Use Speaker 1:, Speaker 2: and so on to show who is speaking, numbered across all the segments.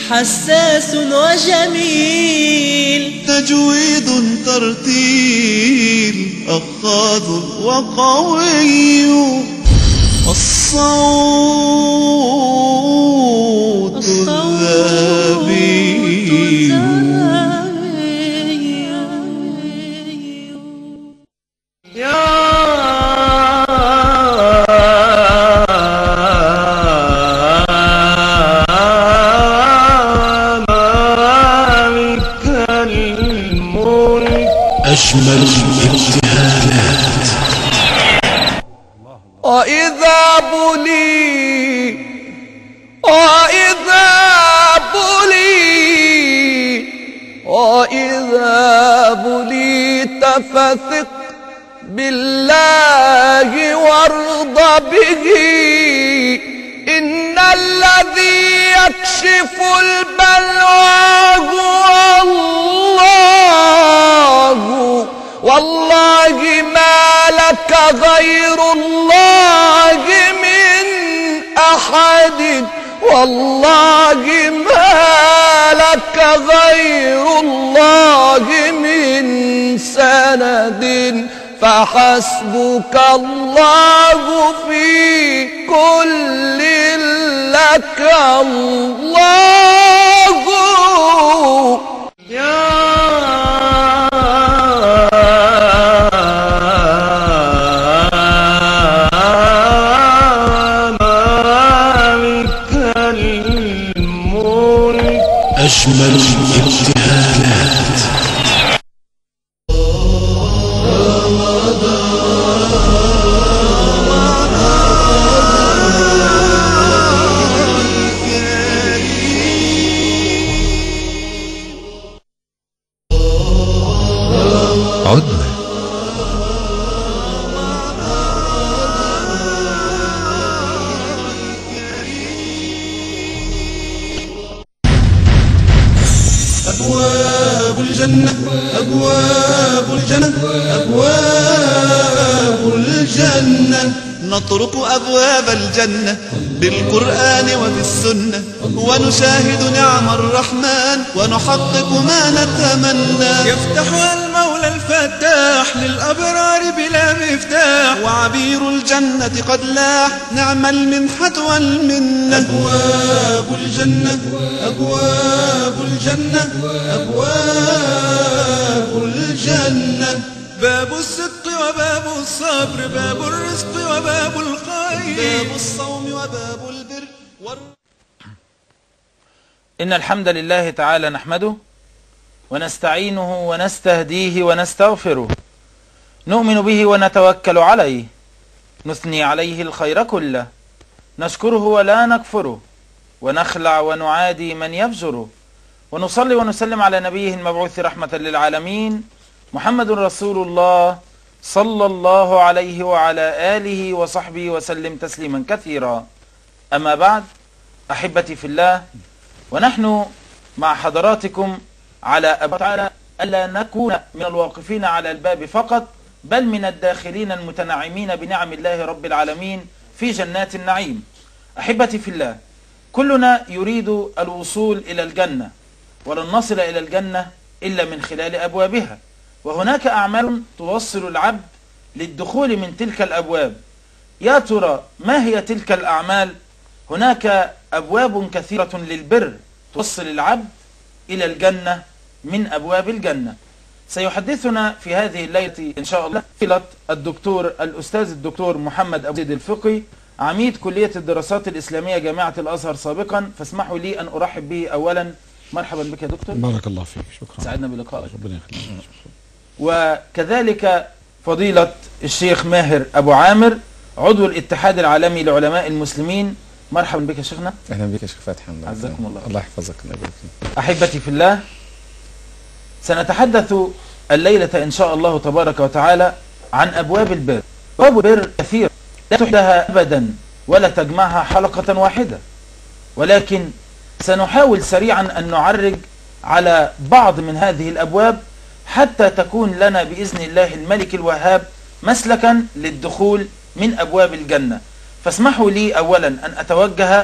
Speaker 1: حساس وجميل
Speaker 2: تجويد ترتيل أخاذ وقوي الصوت الذهبي
Speaker 3: أجمل الابتهالات
Speaker 4: وإذا بلي وإذا بلي وإذا بليت فثق بالله وارض به إن الذي يكشف البلوى هو الله والله ما لك غير الله من أحد والله ما لك غير الله من سند فحسبك الله في كل لك الله
Speaker 3: أجمل الابتهالات
Speaker 5: عدنا
Speaker 2: أبواب الجنة أبواب الجنة أبواب الجنة نطرق أبواب الجنة بالقرآن وبالسنة ونشاهد نعم الرحمن ونحقق ما نتمنى يفتحها المولى الفتاح للأبرار بلا مفتاح وعبير الجنة قد لاح نعم المنحة والمنة أبواب الجنة أبواب الجنة أبواب الجنة باب الصدق وباب الصبر باب الرزق وباب الخير باب الصوم وباب البر والر...
Speaker 6: إن الحمد لله تعالى نحمده ونستعينه ونستهديه ونستغفره نؤمن به ونتوكل عليه نثني عليه الخير كله نشكره ولا نكفره ونخلع ونعادي من يفجره ونصلي ونسلم على نبيه المبعوث رحمة للعالمين محمد رسول الله صلى الله عليه وعلى آله وصحبه وسلم تسليما كثيرا أما بعد أحبتي في الله ونحن مع حضراتكم على أبا تعالى ألا نكون من الواقفين على الباب فقط بل من الداخلين المتنعمين بنعم الله رب العالمين في جنات النعيم أحبتي في الله كلنا يريد الوصول إلى الجنة ولن نصل إلى الجنة إلا من خلال أبوابها وهناك أعمال توصل العبد للدخول من تلك الأبواب يا ترى ما هي تلك الأعمال هناك أبواب كثيرة للبر توصل العبد إلى الجنة من أبواب الجنة سيحدثنا في هذه الليلة إن شاء الله فضيلة الدكتور الأستاذ الدكتور محمد أبو زيد الفقي عميد كلية الدراسات الإسلامية جامعة الأزهر سابقا فاسمحوا لي أن أرحب به أولا مرحبا بك يا دكتور
Speaker 5: بارك الله فيك شكرا
Speaker 6: سعدنا بلقائك
Speaker 5: ربنا يخليك
Speaker 6: وكذلك فضيلة الشيخ ماهر أبو عامر عضو الاتحاد العالمي لعلماء المسلمين مرحبا بك يا شيخنا
Speaker 7: اهلا بك يا شيخ فتحي الله
Speaker 6: عزكم الله.
Speaker 7: الله يحفظك الله يبارك فيك
Speaker 6: أحبتي في الله سنتحدث الليلة إن شاء الله تبارك وتعالى عن أبواب البر أبواب البر كثيرة لا تحدها أبدا ولا تجمعها حلقة واحدة ولكن سنحاول سريعا أن نعرج على بعض من هذه الأبواب حتى تكون لنا بإذن الله الملك الوهاب مسلكا للدخول من أبواب الجنة فاسمحوا لي أولا أن أتوجه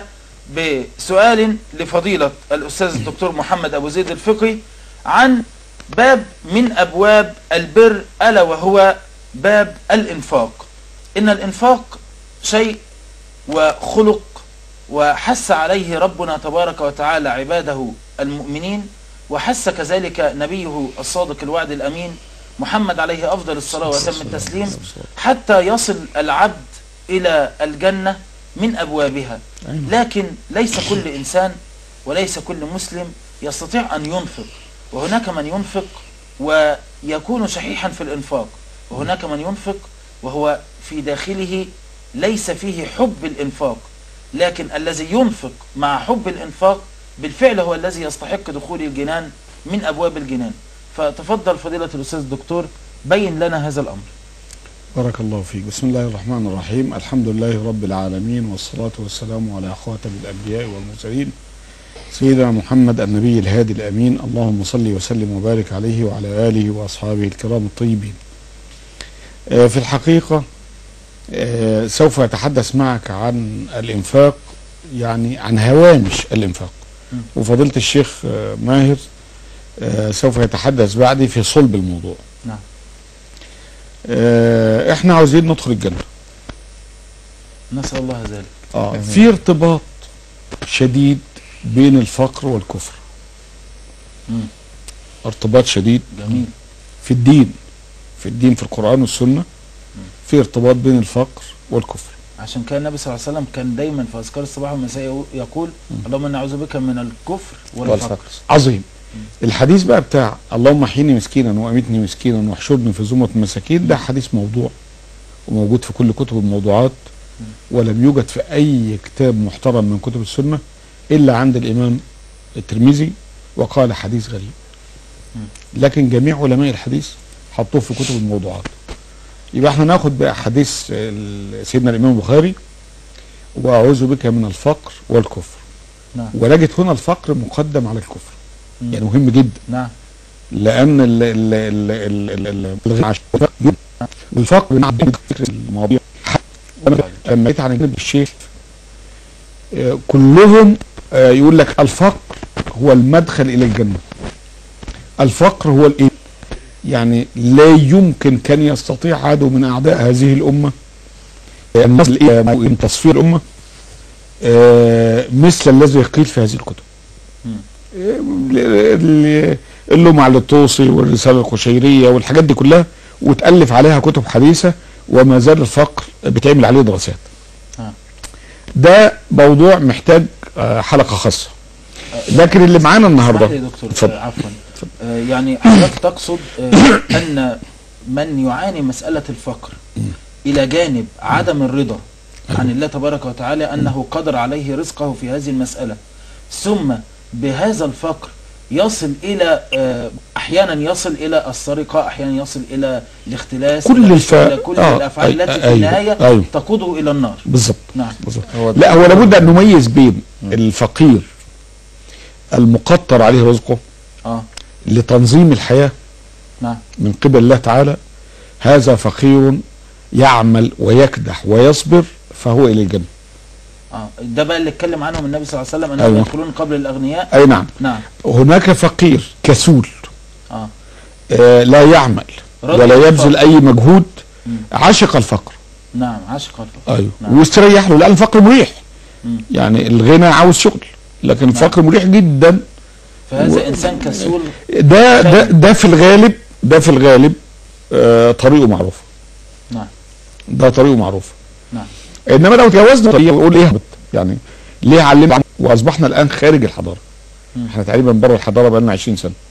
Speaker 6: بسؤال لفضيلة الأستاذ الدكتور محمد أبو زيد الفقي عن باب من أبواب البر ألا وهو باب الإنفاق إن الإنفاق شيء وخلق وحث عليه ربنا تبارك وتعالى عباده المؤمنين وحث كذلك نبيه الصادق الوعد الأمين محمد عليه أفضل الصلاة وتم التسليم حتى يصل العبد إلى الجنة من أبوابها لكن ليس كل إنسان وليس كل مسلم يستطيع أن ينفق وهناك من ينفق ويكون شحيحا في الإنفاق وهناك من ينفق وهو في داخله ليس فيه حب الإنفاق لكن الذي ينفق مع حب الإنفاق بالفعل هو الذي يستحق دخول الجنان من أبواب الجنان فتفضل فضيلة الأستاذ الدكتور بين لنا هذا الأمر
Speaker 1: بارك الله فيك بسم الله الرحمن الرحيم الحمد لله رب العالمين والصلاة والسلام على خاتم الأنبياء والمرسلين سيدنا محمد النبي الهادي الأمين اللهم صل وسلم وبارك عليه وعلى آله وأصحابه الكرام الطيبين آه، في الحقيقة آه، سوف أتحدث معك عن الإنفاق يعني عن هوامش الإنفاق وفضيلة الشيخ آه، ماهر آه، سوف يتحدث بعدي في صلب الموضوع
Speaker 6: نعم.
Speaker 1: آه، احنا عاوزين ندخل الجنة
Speaker 6: نسأل الله ذلك
Speaker 1: اه في ارتباط شديد بين الفقر والكفر
Speaker 6: مم.
Speaker 1: ارتباط شديد
Speaker 6: جميل
Speaker 1: في الدين في الدين في القرآن والسنة في ارتباط بين الفقر والكفر
Speaker 6: عشان كان النبي صلى الله عليه وسلم كان دايما في أذكار الصباح والمساء يقول اللهم إنا نعوذ بك من الكفر والفقر
Speaker 7: والفقر
Speaker 1: عظيم الحديث بقى بتاع اللهم احيني مسكينا وامتني مسكينا واحشرني في زمرة المساكين ده حديث موضوع وموجود في كل كتب الموضوعات ولم يوجد في اي كتاب محترم من كتب السنة الا عند الامام الترمذي وقال حديث غريب لكن جميع علماء الحديث حطوه في كتب الموضوعات يبقى احنا ناخد بقى حديث ال- سيدنا الامام البخاري واعوذ بك من الفقر والكفر
Speaker 6: نعم
Speaker 1: ونجد هنا الفقر مقدم على الكفر
Speaker 6: مم.
Speaker 1: يعني مهم جدا
Speaker 6: نعم
Speaker 1: لان ال ال ال ال ال ال الغنى عشان والفقر مع ذكر المواضيع أنا لما جيت عن ابن الشيخ آه، كلهم آه، يقول لك الفقر هو المدخل الى الجنه الفقر هو الايه يعني لا يمكن كان يستطيع عدو من اعداء هذه الامه ان يصل الى من تصفير الامه آه، مثل الذي قيل في هذه الكتب ال- اللومع للطوسي والرسالة القشيرية والحاجات دي كلها وتألف عليها كتب حديثة وما زال الفقر بتعمل عليه دراسات
Speaker 6: آه.
Speaker 1: ده موضوع محتاج آه، حلقة خاصة لكن اللي معانا النهارده
Speaker 6: اسمح لي يا دكتور
Speaker 1: اتفضل.
Speaker 6: آه، عفوا آه، يعني حضرتك تقصد آه، ان من يعاني مسألة الفقر الى جانب عدم الرضا عن الله تبارك وتعالى انه قدر عليه رزقه في هذه المسألة ثم بهذا الفقر يصل الى آه، احيانا يصل الى السرقة احيانا يصل الى الاختلاس
Speaker 1: كل
Speaker 6: إلى
Speaker 1: الف-
Speaker 6: إلى كل
Speaker 1: آه،
Speaker 6: الافعال
Speaker 1: أي-
Speaker 6: التي في
Speaker 1: أيوة،
Speaker 6: النهاية
Speaker 1: أيوة.
Speaker 6: تقوده الى النار
Speaker 1: بالظبط
Speaker 6: نعم
Speaker 1: بالظبط
Speaker 7: هو
Speaker 1: لا هو لابد ان نميز بين الفقير المقطر عليه رزقه
Speaker 6: اه
Speaker 1: لتنظيم الحياه
Speaker 6: نعم
Speaker 1: من قبل الله تعالى هذا فقير يعمل ويكدح ويصبر فهو الى الجنه
Speaker 6: اه ده بقى اللي اتكلم عنهم النبي صلى الله عليه وسلم انهم
Speaker 1: أيوة.
Speaker 6: يدخلون قبل الاغنياء
Speaker 1: اي نعم
Speaker 6: نعم
Speaker 1: هناك فقير كسول
Speaker 6: اه
Speaker 1: آه لا يعمل
Speaker 6: راضي
Speaker 1: ولا يبذل
Speaker 6: بالفقر.
Speaker 1: اي مجهود
Speaker 6: مم.
Speaker 1: عاشق الفقر
Speaker 6: نعم عاشق الفقر
Speaker 1: ايوه
Speaker 6: نعم.
Speaker 1: ويستريح له لان الفقر مريح
Speaker 6: مم.
Speaker 1: يعني الغنى عاوز شغل لكن الفقر مريح جدا
Speaker 6: فهذا
Speaker 1: و-
Speaker 6: انسان كسول
Speaker 1: ده ده ده في الغالب ده في الغالب آه طريقه معروف
Speaker 6: نعم
Speaker 1: ده طريقه معروف
Speaker 6: نعم
Speaker 1: انما لو تجاوزنا طريقه يقول ايه يعني ليه علمنا واصبحنا الان خارج الحضاره
Speaker 6: مم.
Speaker 1: احنا تقريبا بره الحضاره بقى لنا 20 سنه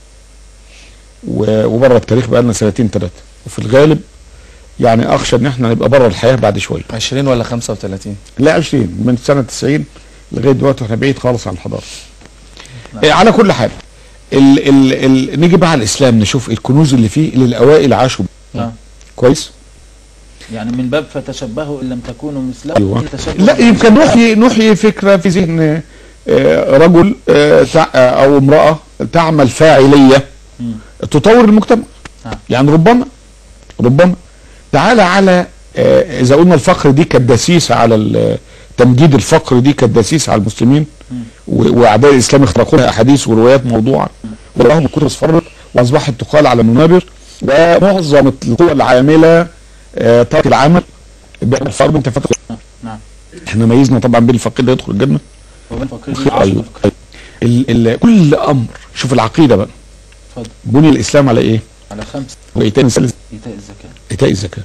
Speaker 1: و- وبره التاريخ بقى لنا سنتين ثلاثه وفي الغالب يعني اخشى ان احنا نبقى بره الحياه بعد شويه
Speaker 7: 20 ولا 35
Speaker 1: لا 20 من سنه 90 لغايه دلوقتي احنا بعيد خالص عن الحضاره
Speaker 6: نعم.
Speaker 1: إيه على كل حال ال ال ال نيجي بقى على الاسلام نشوف الكنوز اللي فيه اللي الاوائل عاشوا بيها.
Speaker 6: اه
Speaker 1: كويس
Speaker 6: يعني من باب فتشبهوا ان لم تكونوا مثله
Speaker 1: ايوه
Speaker 6: إن تشبهوا
Speaker 1: لا يمكن نحيي نحيي فكره في ذهن آه، رجل آه، تع- آه، او امراه تعمل فاعليه
Speaker 6: مم.
Speaker 1: تطور المجتمع
Speaker 6: نعم.
Speaker 1: يعني ربما ربما تعالى على آه، اذا قلنا الفقر دي كانت دسيسه على ال- تمجيد الفقر دي كانت دسيسه على المسلمين و- واعداء الاسلام اخترقوا لها احاديث وروايات موضوعه ولهم الكتب اصفرت واصبحت تقال على المنابر ومعظم القوى العامله آه، ترك العمل بين الفقر انت فاكر
Speaker 6: نعم
Speaker 1: احنا ميزنا طبعا بين الفقير اللي يدخل الجنه
Speaker 6: وبين فقير دي عشرة
Speaker 1: ايوه
Speaker 6: فقير.
Speaker 1: ال ال كل امر شوف العقيده بقى
Speaker 6: اتفضل
Speaker 1: بني الاسلام على ايه؟
Speaker 6: على خمسة
Speaker 1: وايتاء الزكاه
Speaker 6: إيتاء الزكاة
Speaker 1: ايتاء الزكاه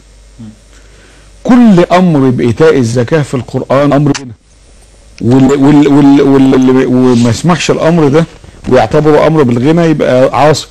Speaker 1: كل امر بايتاء الزكاه في القران امر هنا وال وال وال وال وما يسمحش الامر ده ويعتبره امر بالغنى يبقى عاصي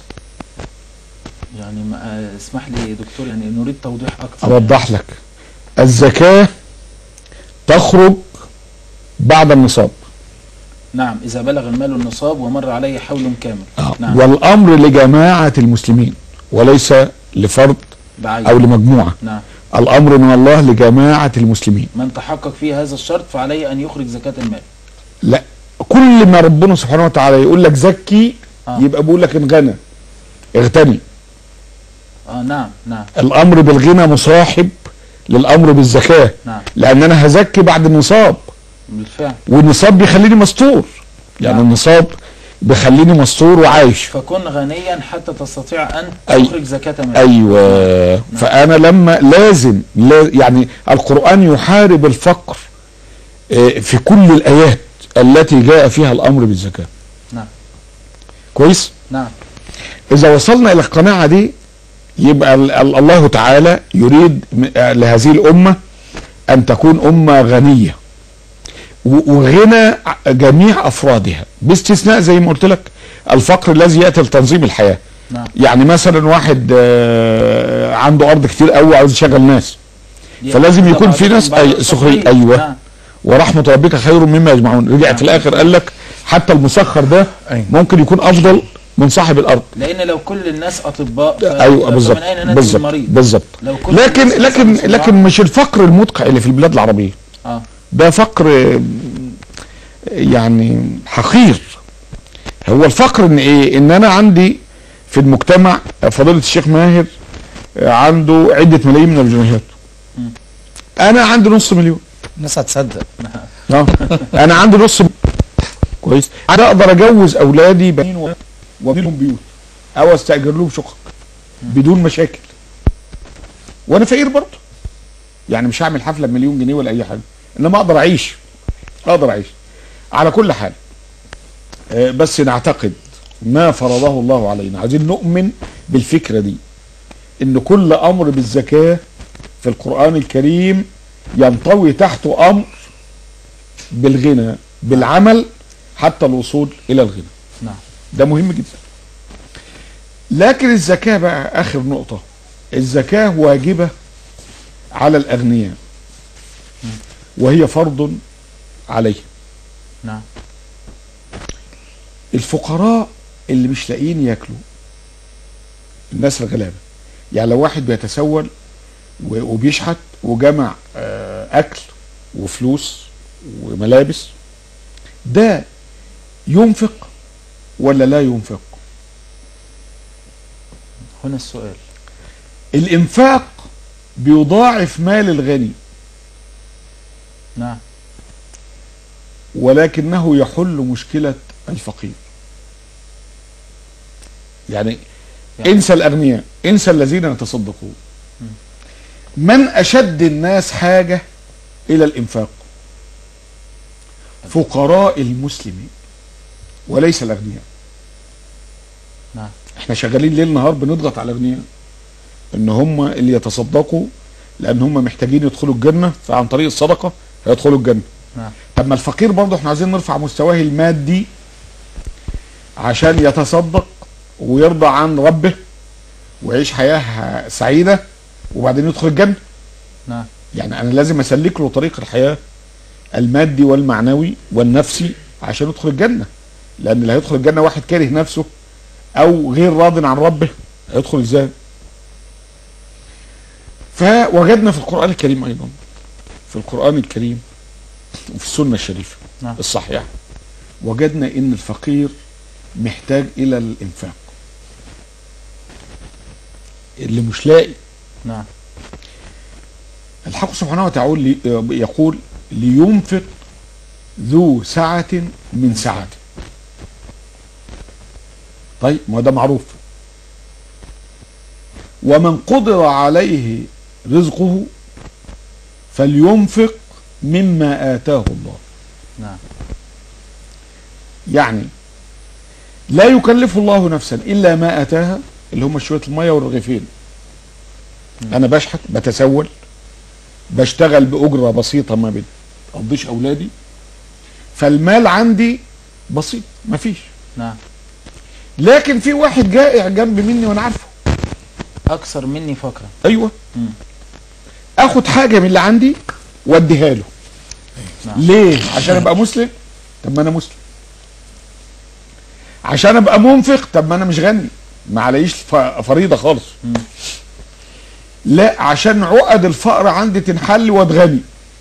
Speaker 6: يعني ما آه، اسمح لي يا دكتور يعني نريد توضيح أكثر
Speaker 1: اوضح لك الزكاه تخرج بعد النصاب
Speaker 6: نعم إذا بلغ المال النصاب ومر عليه حول كامل نعم
Speaker 1: والامر لجماعه المسلمين وليس لفرد
Speaker 6: بعين
Speaker 1: او لمجموعه
Speaker 6: نعم
Speaker 1: الامر من الله لجماعه المسلمين
Speaker 6: من تحقق فيه هذا الشرط فعليه أن يخرج زكاة المال
Speaker 1: لا كل ما ربنا سبحانه وتعالى يقول لك زكي
Speaker 6: آه.
Speaker 1: يبقى بيقول لك انغنى اغتني
Speaker 6: آه نعم نعم
Speaker 1: الامر بالغنى مصاحب للامر بالزكاه
Speaker 6: نعم
Speaker 1: لان انا هزكي بعد النصاب
Speaker 6: بالفعل
Speaker 1: والنصاب بيخليني مستور يعني
Speaker 6: نعم.
Speaker 1: النصاب بيخليني مستور وعايش
Speaker 6: فكن غنيا حتى تستطيع أن
Speaker 1: أي.
Speaker 6: تخرج زكاة مال
Speaker 1: ايوه فانا لما لازم لا يعني القران يحارب الفقر آه، في كل الايات التي جاء فيها الامر بالزكاه
Speaker 6: نعم
Speaker 1: كويس
Speaker 6: نعم
Speaker 1: اذا وصلنا الى القناعه دي يبقى ال- ال- الله تعالى يريد م- آه، لهذه الامه ان تكون امه غنيه و- وغنى ع- جميع افرادها باستثناء زي ما قلت لك الفقر الذي ياتي لتنظيم الحياه
Speaker 6: نعم
Speaker 1: يعني مثلا واحد آه، عنده ارض كتير قوي عاوز يشغل ناس فلازم يكون في ناس أي- سخرية، أيوة.
Speaker 6: نعم.
Speaker 1: ورحمه ربك خير مما يجمعون رجع في الاخر قال لك حتى المسخر ده
Speaker 7: أيوة.
Speaker 1: ممكن يكون افضل من صاحب الارض
Speaker 6: لان لو كل الناس اطباء ف-
Speaker 1: ايوه بالظبط
Speaker 6: فمن اين ناتي
Speaker 1: بالظبط
Speaker 6: المريض
Speaker 1: بالظبط
Speaker 6: لو كل
Speaker 1: لكن
Speaker 6: الناس
Speaker 1: لكن
Speaker 6: مثلاً
Speaker 1: لكن
Speaker 6: صناعة-
Speaker 1: مش الفقر المدقع اللي في البلاد العربيه
Speaker 6: اه
Speaker 1: ده فقر آه، يعني حقير هو الفقر ان ايه ان انا عندي في المجتمع فضيله الشيخ ماهر آه، عنده عده ملايين من الجنيهات انا عندي نص مليون
Speaker 7: الناس هتصدق
Speaker 1: اه انا عندي نص م- كويس انا اقدر اجوز اولادي بنين و- وابني لهم بيوت او استاجر لهم شقق بدون مشاكل وانا فقير برضه يعني مش هعمل حفله بمليون جنيه ولا اي حاجه انما اقدر اعيش اقدر اعيش على كل حال آه، بس نعتقد ما فرضه الله علينا عايزين نؤمن بالفكره دي ان كل امر بالزكاه في القران الكريم ينطوي تحته امر بالغنى بالعمل حتى الوصول الى الغنى
Speaker 6: نعم
Speaker 1: ده مهم جدا لكن الزكاة بقى اخر نقطة الزكاة واجبة على الاغنياء وهي فرض عليهم
Speaker 6: نعم
Speaker 1: الفقراء اللي مش لاقيين ياكلوا الناس الغلابة يعني لو واحد بيتسول و- وبيشحت وجمع آه، اكل وفلوس وملابس ده ينفق ولا لا ينفق
Speaker 6: هنا السؤال
Speaker 1: الانفاق بيضاعف مال الغني
Speaker 6: نعم
Speaker 1: ولكنه يحل مشكلة الفقير يعني
Speaker 6: يعني-
Speaker 1: انسى الاغنياء انسى الذين يتصدقون من اشد الناس حاجة الى الانفاق فقراء المسلمين وليس الاغنياء
Speaker 6: نعم
Speaker 1: احنا شغالين ليل نهار بنضغط على الاغنياء ان هم اللي يتصدقوا لان هم محتاجين يدخلوا الجنه فعن طريق الصدقه هيدخلوا الجنه
Speaker 6: نعم
Speaker 1: طب ما الفقير برضه احنا عايزين نرفع مستواه المادي عشان يتصدق ويرضى عن ربه ويعيش حياه سعيده وبعدين يدخل الجنه
Speaker 6: نعم
Speaker 1: يعني انا لازم اسلك له طريق الحياه المادي والمعنوي والنفسي عشان يدخل الجنه لان اللي هيدخل الجنه واحد كاره نفسه او غير راض عن ربه هيدخل ازاي فوجدنا في القران الكريم ايضا في القران الكريم وفي السنه الشريفه
Speaker 6: نعم.
Speaker 1: الصحيحه وجدنا ان الفقير محتاج الى الانفاق اللي مش لاقي
Speaker 6: نعم
Speaker 1: الحق سبحانه وتعالى يقول لينفق ذو سعة من سعته طيب ما ده معروف ومن قدر عليه رزقه فلينفق مما آتاه الله
Speaker 6: نعم
Speaker 1: يعني لا يكلف الله نفسا الا ما اتاها اللي هم شويه الميه والرغيفين انا بشحت بتسول بشتغل باجره بسيطه ما بتقضيش اولادي فالمال عندي بسيط مفيش
Speaker 6: نعم
Speaker 1: لكن في واحد جائع جنب مني وانا عارفه
Speaker 6: اكثر مني فقرا
Speaker 1: ايوه
Speaker 6: مم.
Speaker 1: اخد حاجه من اللي عندي واديها له
Speaker 6: نعم.
Speaker 1: ليه عشان ابقى مسلم طب ما انا مسلم عشان ابقى منفق طب ما انا مش غني ما عليش ف- فريضه خالص
Speaker 6: مم.
Speaker 1: لا عشان عقد الفقر عندي تنحل واتغني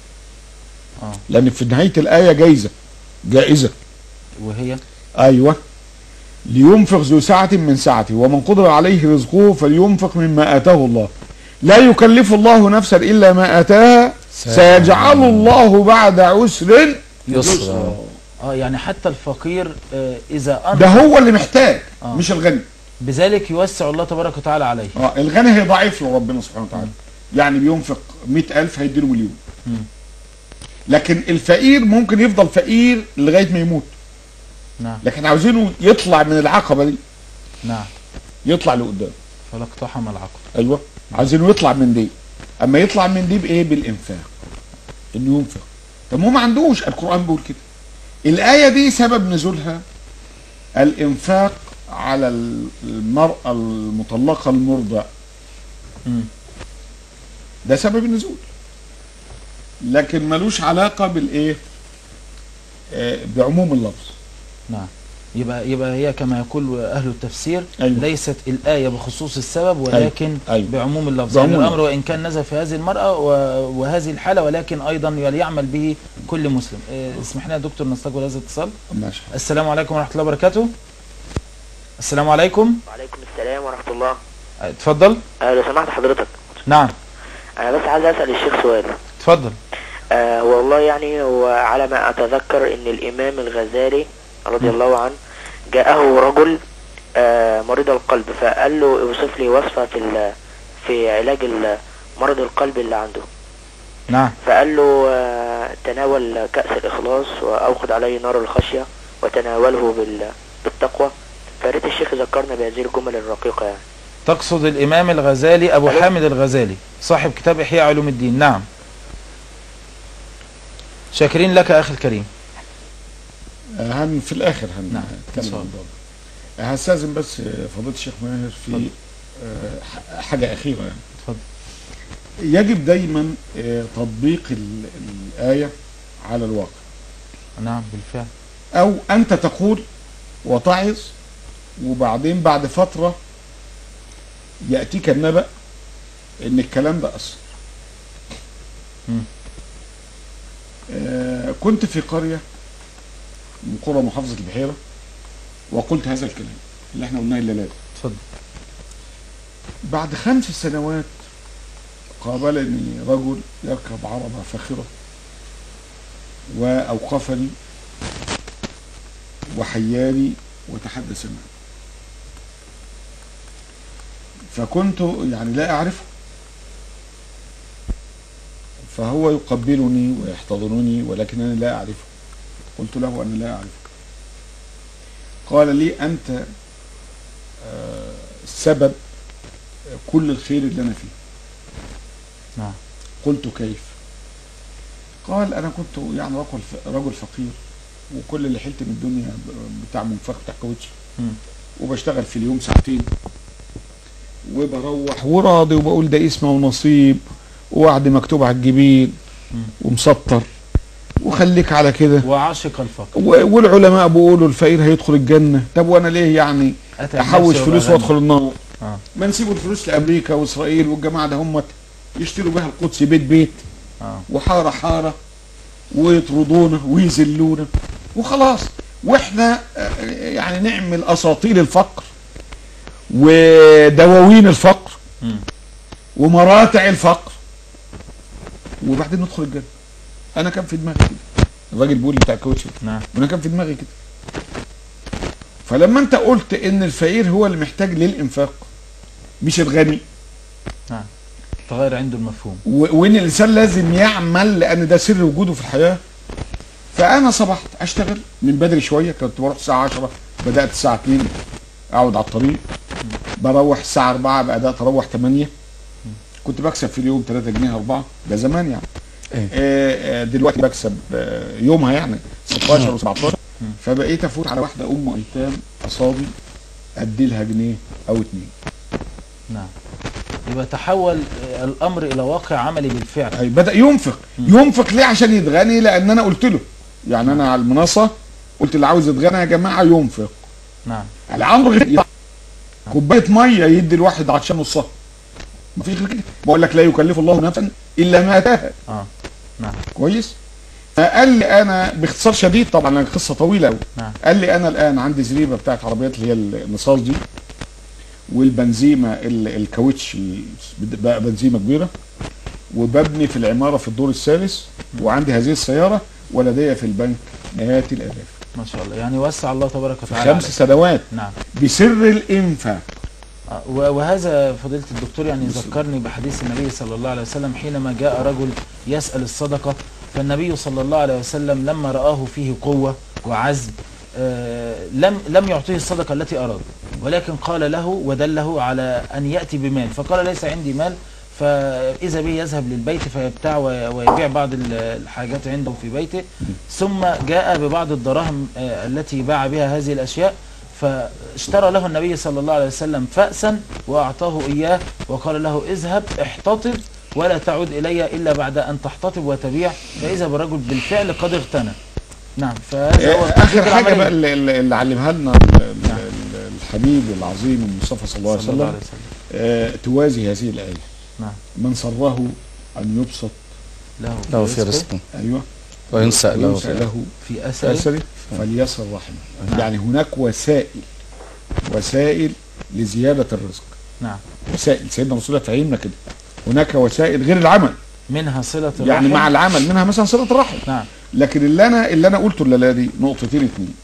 Speaker 6: اه
Speaker 1: لان في نهايه الايه جايزه جائزه
Speaker 6: وهي
Speaker 1: ايوه لينفق ذو سعة من سعته ومن قدر عليه رزقه فلينفق مما آتاه الله لا يكلف الله نفسا إلا ما آتاها سيجعل الله بعد عسر
Speaker 6: يسرا اه يعني حتى الفقير آه اذا
Speaker 1: ده
Speaker 6: انفق
Speaker 1: هو اللي محتاج
Speaker 6: آه.
Speaker 1: مش الغني
Speaker 6: بذلك يوسع الله تبارك وتعالى عليه
Speaker 1: اه الغني هيضاعف له ربنا سبحانه وتعالى يعني بينفق مئة ألف هيديله مليون
Speaker 6: مم.
Speaker 1: لكن الفقير ممكن يفضل فقير لغاية ما يموت
Speaker 6: نعم
Speaker 1: لكن عاوزينه يطلع من العقبة دي
Speaker 6: نعم
Speaker 1: يطلع لقدام
Speaker 6: فلا اقتحم العقل
Speaker 1: ايوه عايزينه يطلع من دي اما يطلع من دي بايه بالانفاق انه ينفق طب ما هو ما عندوش القران بيقول كده الايه دي سبب نزولها الانفاق على المراه المطلقه المرضع
Speaker 6: مم.
Speaker 1: ده سبب النزول لكن ملوش علاقه بالايه آه، بعموم اللفظ
Speaker 6: نعم يبقى يبقى هي كما يقول اهل التفسير
Speaker 1: أيوة.
Speaker 6: ليست الايه بخصوص السبب ولكن
Speaker 1: أيوة.
Speaker 6: بعموم اللفظ
Speaker 1: بعموم
Speaker 6: يعني الامر وان كان نزل في هذه المراه و- وهذه الحاله ولكن ايضا يعمل به كل مسلم إيه، اسمح لنا يا دكتور نستقبل هذا الاتصال
Speaker 1: ماشي
Speaker 6: السلام عليكم ورحمه الله وبركاته السلام عليكم
Speaker 8: وعليكم السلام ورحمة الله
Speaker 6: آه، اتفضل
Speaker 8: آه لو سمحت حضرتك
Speaker 6: نعم
Speaker 8: أنا بس عايز أسأل الشيخ سؤال
Speaker 6: اتفضل
Speaker 8: آه والله يعني هو على ما أتذكر إن الإمام الغزالي رضي الله عنه جاءه رجل آه مريض القلب فقال له اوصف لي وصفة في ال- في علاج ال- مرض القلب اللي عنده
Speaker 6: نعم
Speaker 8: فقال له آه تناول كأس الإخلاص وأوقد عليه نار الخشية وتناوله بال بالتقوى فريت الشيخ ذكرنا بهذه الجمل الرقيقة يعني
Speaker 6: تقصد الامام الغزالي ابو
Speaker 8: ألو.
Speaker 6: حامد الغزالي صاحب كتاب احياء علوم الدين نعم شاكرين لك اخي الكريم
Speaker 1: آه، هن في الاخر
Speaker 6: نعم.
Speaker 1: هنتكلم
Speaker 6: اتفضل.
Speaker 1: عن الموضوع ده. هستاذن بس آه، فضيله الشيخ ماهر في آه، ح- حاجه اخيره يعني
Speaker 6: اتفضل.
Speaker 1: يجب دايما آه، تطبيق ال- الايه على الواقع
Speaker 6: نعم بالفعل
Speaker 1: او انت تقول وتعظ وبعدين بعد فتره ياتيك النبأ ان الكلام ده اثر
Speaker 6: مم.
Speaker 1: آه كنت في قريه من قرى محافظه البحيره وقلت هذا الكلام اللي احنا قلناه الليله دي
Speaker 6: اتفضل
Speaker 1: بعد خمس سنوات قابلني رجل يركب عربة فاخرة وأوقفني وحياني وتحدث معي فكنت يعني لا أعرفه فهو يقبلني ويحتضنني ولكنني لا أعرفه قلت له أنا لا أعرفك قال لي أنت آه، سبب كل الخير اللي انا فيه
Speaker 6: نعم
Speaker 1: قلت كيف قال انا كنت يعني رجل رجل فقير وكل اللي حلت من الدنيا ب- بتاع منفخ بتاع كاوتش
Speaker 6: مم.
Speaker 1: وبشتغل في اليوم ساعتين وبروح وراضي وبقول ده اسمه ونصيب ووعد مكتوب على الجبين
Speaker 6: مم.
Speaker 1: ومسطر وخليك على كده
Speaker 6: وعاشق الفقر
Speaker 1: و- والعلماء بيقولوا الفقير هيدخل الجنه طب وانا ليه يعني
Speaker 6: أتعب
Speaker 1: احوش
Speaker 6: نفسي
Speaker 1: فلوس
Speaker 6: وأبقى
Speaker 1: وادخل النار
Speaker 6: آه.
Speaker 1: ما نسيبوا الفلوس لامريكا واسرائيل والجماعه ده هم يشتروا بها القدس بيت بيت
Speaker 6: آه.
Speaker 1: وحاره حاره ويطردونا ويذلونا وخلاص واحنا آه، يعني نعمل اساطيل الفقر ودواوين الفقر
Speaker 6: مم.
Speaker 1: ومراتع الفقر وبعدين ندخل الجنه انا كان في دماغي كده الراجل بيقول لي بتاع الكاوتش
Speaker 6: نعم
Speaker 1: وانا كان في دماغي كده فلما انت قلت ان الفقير هو اللي محتاج للانفاق مش الغني
Speaker 6: تغير عنده المفهوم
Speaker 1: و- وان الانسان لازم يعمل لان ده سر وجوده في الحياه فانا صبحت اشتغل من بدري شويه كنت بروح الساعه 10 بدات الساعه 2 اقعد على الطريق بروح الساعه 4 بدات اروح 8 كنت بكسب في اليوم 3 جنيه 4 ده زمان يعني
Speaker 7: إيه.
Speaker 1: آه، آه، دلوقتي بكسب آه، يومها يعني 16 و17 فبقيت افوت على واحده ام ايتام قصادي ادي لها جنيه او اتنين
Speaker 6: نعم يبقى تحول آه، الامر الى واقع عملي بالفعل
Speaker 1: أي بدا ينفق ينفق ليه عشان يتغني لان انا قلت له يعني انا على المنصه قلت اللي عاوز يتغنى يا جماعه ينفق
Speaker 6: نعم
Speaker 1: الامر غير كوبايه ميه يدي الواحد عشان نصها مفيش غير كده بقول لك لا يكلف الله نفسا الا ما اتاها
Speaker 6: اه نعم
Speaker 1: كويس فقال لي انا باختصار شديد طبعا القصه طويله قوي
Speaker 6: نعم.
Speaker 1: قال لي انا الان عندي زريبه بتاعت عربيات اللي هي النصاص دي والبنزيمه ال- الكاوتش ال- بقى بنزيمه كبيره وببني في العماره في الدور الثالث وعندي هذه السياره ولدي في البنك مئات الالاف
Speaker 6: ما شاء الله يعني وسع الله تبارك
Speaker 1: في
Speaker 6: وتعالى
Speaker 1: خمس
Speaker 6: عليك.
Speaker 1: سنوات
Speaker 6: نعم
Speaker 1: بسر الانفاق
Speaker 6: آه، و- وهذا فضيلة الدكتور يعني ذكرني بحديث النبي صلى الله عليه وسلم حينما جاء رجل يسأل الصدقة فالنبي صلى الله عليه وسلم لما رآه فيه قوة وعزم آه، لم لم يعطيه الصدقة التي أراد ولكن قال له ودله على أن يأتي بمال فقال ليس عندي مال فإذا به يذهب للبيت فيبتاع وي- ويبيع بعض ال- الحاجات عنده في بيته ثم جاء ببعض الدراهم آه، التي باع بها هذه الأشياء فاشترى له النبي صلى الله عليه وسلم فأسا وأعطاه إياه وقال له اذهب احتطب ولا تعود إلي إلا بعد أن تحتطب وتبيع فإذا بالرجل بالفعل قد اغتنى نعم فهذا هو
Speaker 1: آه، اخر
Speaker 6: الفكرة
Speaker 1: حاجه
Speaker 6: العملية.
Speaker 1: بقى اللي, اللي اللي علمها لنا ال- ال- ال- الحبيب العظيم المصطفى صلى الله عليه
Speaker 6: صلى الله
Speaker 1: وسلم
Speaker 6: عليه وسلم
Speaker 1: آه، توازي هذه الايه
Speaker 6: نعم.
Speaker 1: من سره ان يبسط
Speaker 6: له
Speaker 7: له في
Speaker 6: رزقه
Speaker 7: رزقه
Speaker 1: ايوه
Speaker 7: وينسأ له
Speaker 1: وينسأ
Speaker 7: في
Speaker 1: له
Speaker 6: في أثره
Speaker 1: اثره فليصل رحمه يعني هناك وسائل وسائل لزياده الرزق
Speaker 6: نعم
Speaker 1: وسائل سيدنا رسول الله فهمنا كده هناك وسائل غير العمل
Speaker 6: منها صلة الرحم
Speaker 1: يعني مع العمل منها مثلا صله الرحم
Speaker 6: نعم
Speaker 1: لكن اللي انا اللي انا قلته الليله دي نقطتين اتنين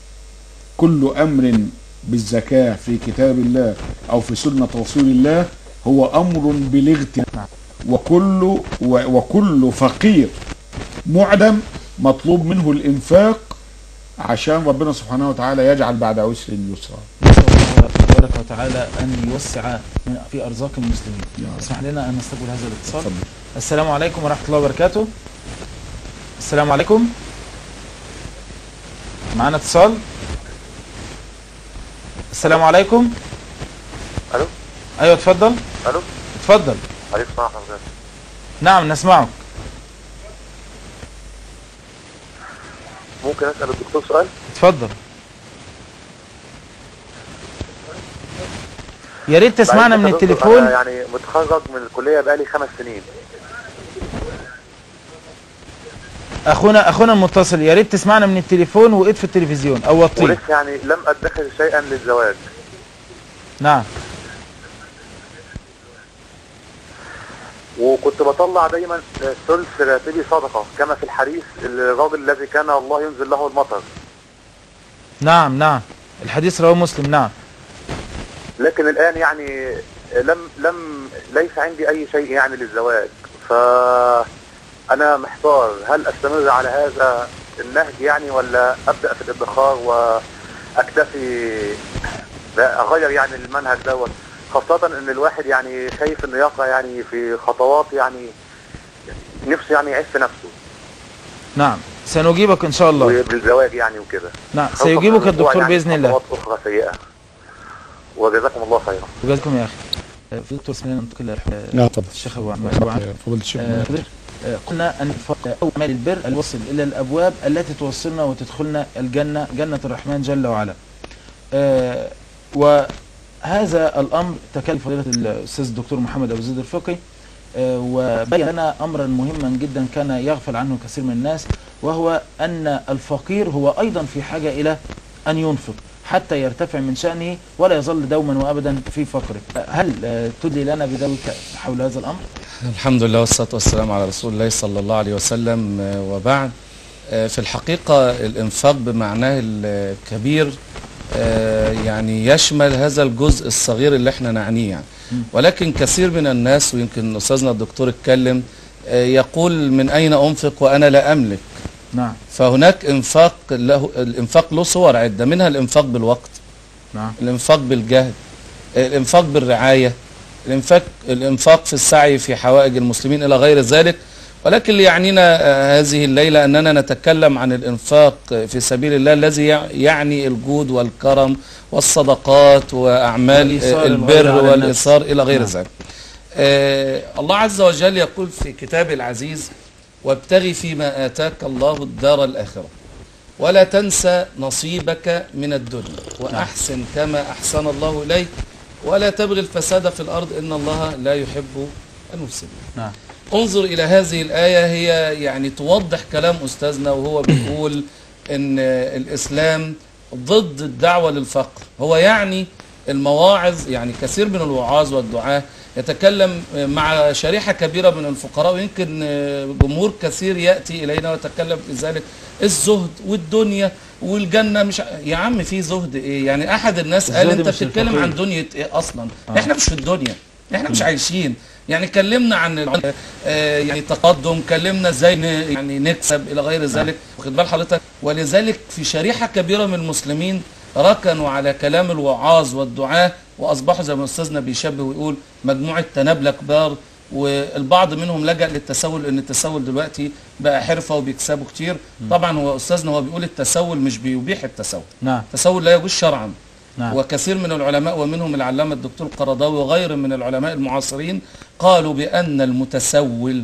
Speaker 1: كل امر بالزكاه في كتاب الله او في سنه رسول الله هو امر بالاغتنام وكل و- وكل فقير معدم مطلوب منه الانفاق عشان ربنا سبحانه وتعالى يجعل بعد عسر يسرا
Speaker 6: نسأل الله تبارك وتعالى أن يوسع من في أرزاق المسلمين
Speaker 1: يا رب.
Speaker 6: اسمح لنا أن نستقبل هذا الاتصال
Speaker 1: اتفضل.
Speaker 6: السلام عليكم ورحمة الله وبركاته السلام عليكم معنا اتصال السلام عليكم
Speaker 9: الو
Speaker 6: ايوه اتفضل
Speaker 9: الو
Speaker 6: اتفضل
Speaker 9: عليكم السلام ورحمه الله
Speaker 6: نعم نسمعك
Speaker 9: ممكن اسال الدكتور سؤال
Speaker 6: اتفضل يا ريت تسمعنا
Speaker 9: بعد
Speaker 6: من
Speaker 9: كده دكتور،
Speaker 6: التليفون
Speaker 9: انا يعني متخرج من الكليه بقالي خمس سنين
Speaker 6: اخونا اخونا المتصل يا ريت تسمعنا من التليفون واطفي التلفزيون او وطيه
Speaker 9: ولسه يعني لم ادخر شيئا للزواج
Speaker 6: نعم
Speaker 9: وكنت بطلع دايما ثلث راتبي صدقه كما في الحديث الراجل الذي كان الله ينزل له المطر
Speaker 6: نعم نعم الحديث رواه مسلم نعم
Speaker 9: لكن الان يعني لم لم ليس عندي اي شيء يعني للزواج ف انا محتار هل استمر على هذا النهج يعني ولا ابدا في الادخار واكتفي لا، اغير يعني المنهج دوت خاصة ان الواحد يعني خايف انه يقع يعني في خطوات يعني نفسه يعني يعف نفسه
Speaker 6: نعم سنجيبك ان شاء الله
Speaker 9: وبالزواج يعني وكده
Speaker 6: نعم
Speaker 9: خوفاً
Speaker 6: سيجيبك
Speaker 9: من الوقوع
Speaker 6: الدكتور
Speaker 9: يعني
Speaker 6: باذن
Speaker 9: في
Speaker 6: الله
Speaker 9: خطوات اخرى سيئة وجزاكم الله خيرا
Speaker 6: وجزاكم يا اخي آه، في دكتور اسمنا ننتقل للح-
Speaker 1: لا طبعا
Speaker 6: الشيخ ابو عمار أبو عمار.
Speaker 1: فضيله الشيخ
Speaker 6: آه، فضيلة- آه، قلنا ان ف- اول مال البر الوصل الى الابواب التي توصلنا وتدخلنا الجنه جنه الرحمن جل وعلا. آه، وهذا الامر تكلم فضيله الاستاذ الدكتور محمد ابو زيد الفقي آه، وبين لنا امرا مهما جدا كان يغفل عنه كثير من الناس وهو ان الفقير هو ايضا في حاجه الى ان ينفق حتى يرتفع من شانه ولا يظل دوما وابدا في فقره. آه، هل آه، تدلي لنا بذلك حول هذا الامر؟
Speaker 7: الحمد لله والصلاة والسلام على رسول الله صلى الله عليه وسلم آه، وبعد آه، في الحقيقة الإنفاق بمعناه الكبير آه، يعني يشمل هذا الجزء الصغير اللي احنا نعنيه يعني ولكن كثير من الناس ويمكن أستاذنا الدكتور اتكلم آه، يقول من أين أنفق وأنا لا أملك
Speaker 6: نعم
Speaker 7: فهناك إنفاق له الإنفاق له صور عدة منها الإنفاق بالوقت
Speaker 6: نعم
Speaker 7: الإنفاق بالجهد الإنفاق بالرعاية الإنفاق, الإنفاق في السعي في حوائج المسلمين إلى غير ذلك ولكن اللي يعنينا آه، هذه الليلة أننا نتكلم عن الإنفاق في سبيل الله الذي يع- يعني الجود والكرم والصدقات وأعمال
Speaker 6: والإيثار
Speaker 7: آه،
Speaker 6: الغير
Speaker 7: البر
Speaker 6: على النفس.
Speaker 7: والإيثار إلى غير
Speaker 6: نعم.
Speaker 7: ذلك آه، الله عز وجل يقول في كتابه العزيز وابتغي فيما آتاك الله الدار الآخرة ولا تنسى نصيبك من الدنيا وأحسن كما أحسن الله إليك ولا تبغي الفساد في الأرض إن الله لا يحب المفسدين
Speaker 6: نعم
Speaker 7: انظر إلى هذه الآية هي يعني توضح كلام أستاذنا وهو بيقول إن الإسلام ضد الدعوة للفقر هو يعني المواعظ يعني كثير من الوعاظ والدعاة يتكلم مع شريحة كبيرة من الفقراء ويمكن جمهور كثير يأتي إلينا ويتكلم في ذلك الزهد والدنيا والجنة مش ع- يا عم في زهد ايه يعني احد الناس قال
Speaker 6: الزهد
Speaker 7: انت
Speaker 6: مش
Speaker 7: بتتكلم
Speaker 6: الفقير.
Speaker 7: عن دنيا ايه اصلا احنا مش في الدنيا احنا مش عايشين يعني كلمنا عن ال- آه، يعني تقدم كلمنا ازاي ن- يعني نكسب الى غير ذلك واخد بال حضرتك ولذلك في شريحه كبيره من المسلمين ركنوا على كلام الوعاظ والدعاة واصبحوا زي ما استاذنا بيشبه ويقول مجموعه تنابله كبار والبعض منهم لجأ للتسول لان التسول دلوقتي بقى حرفه وبيكسبوا كتير طبعا هو استاذنا هو بيقول التسول مش بيبيح التسول
Speaker 6: نعم
Speaker 7: التسول لا يجوز شرعا
Speaker 6: نعم
Speaker 7: وكثير من العلماء ومنهم العلامة الدكتور القرضاوي وغيره من العلماء المعاصرين قالوا بأن المتسول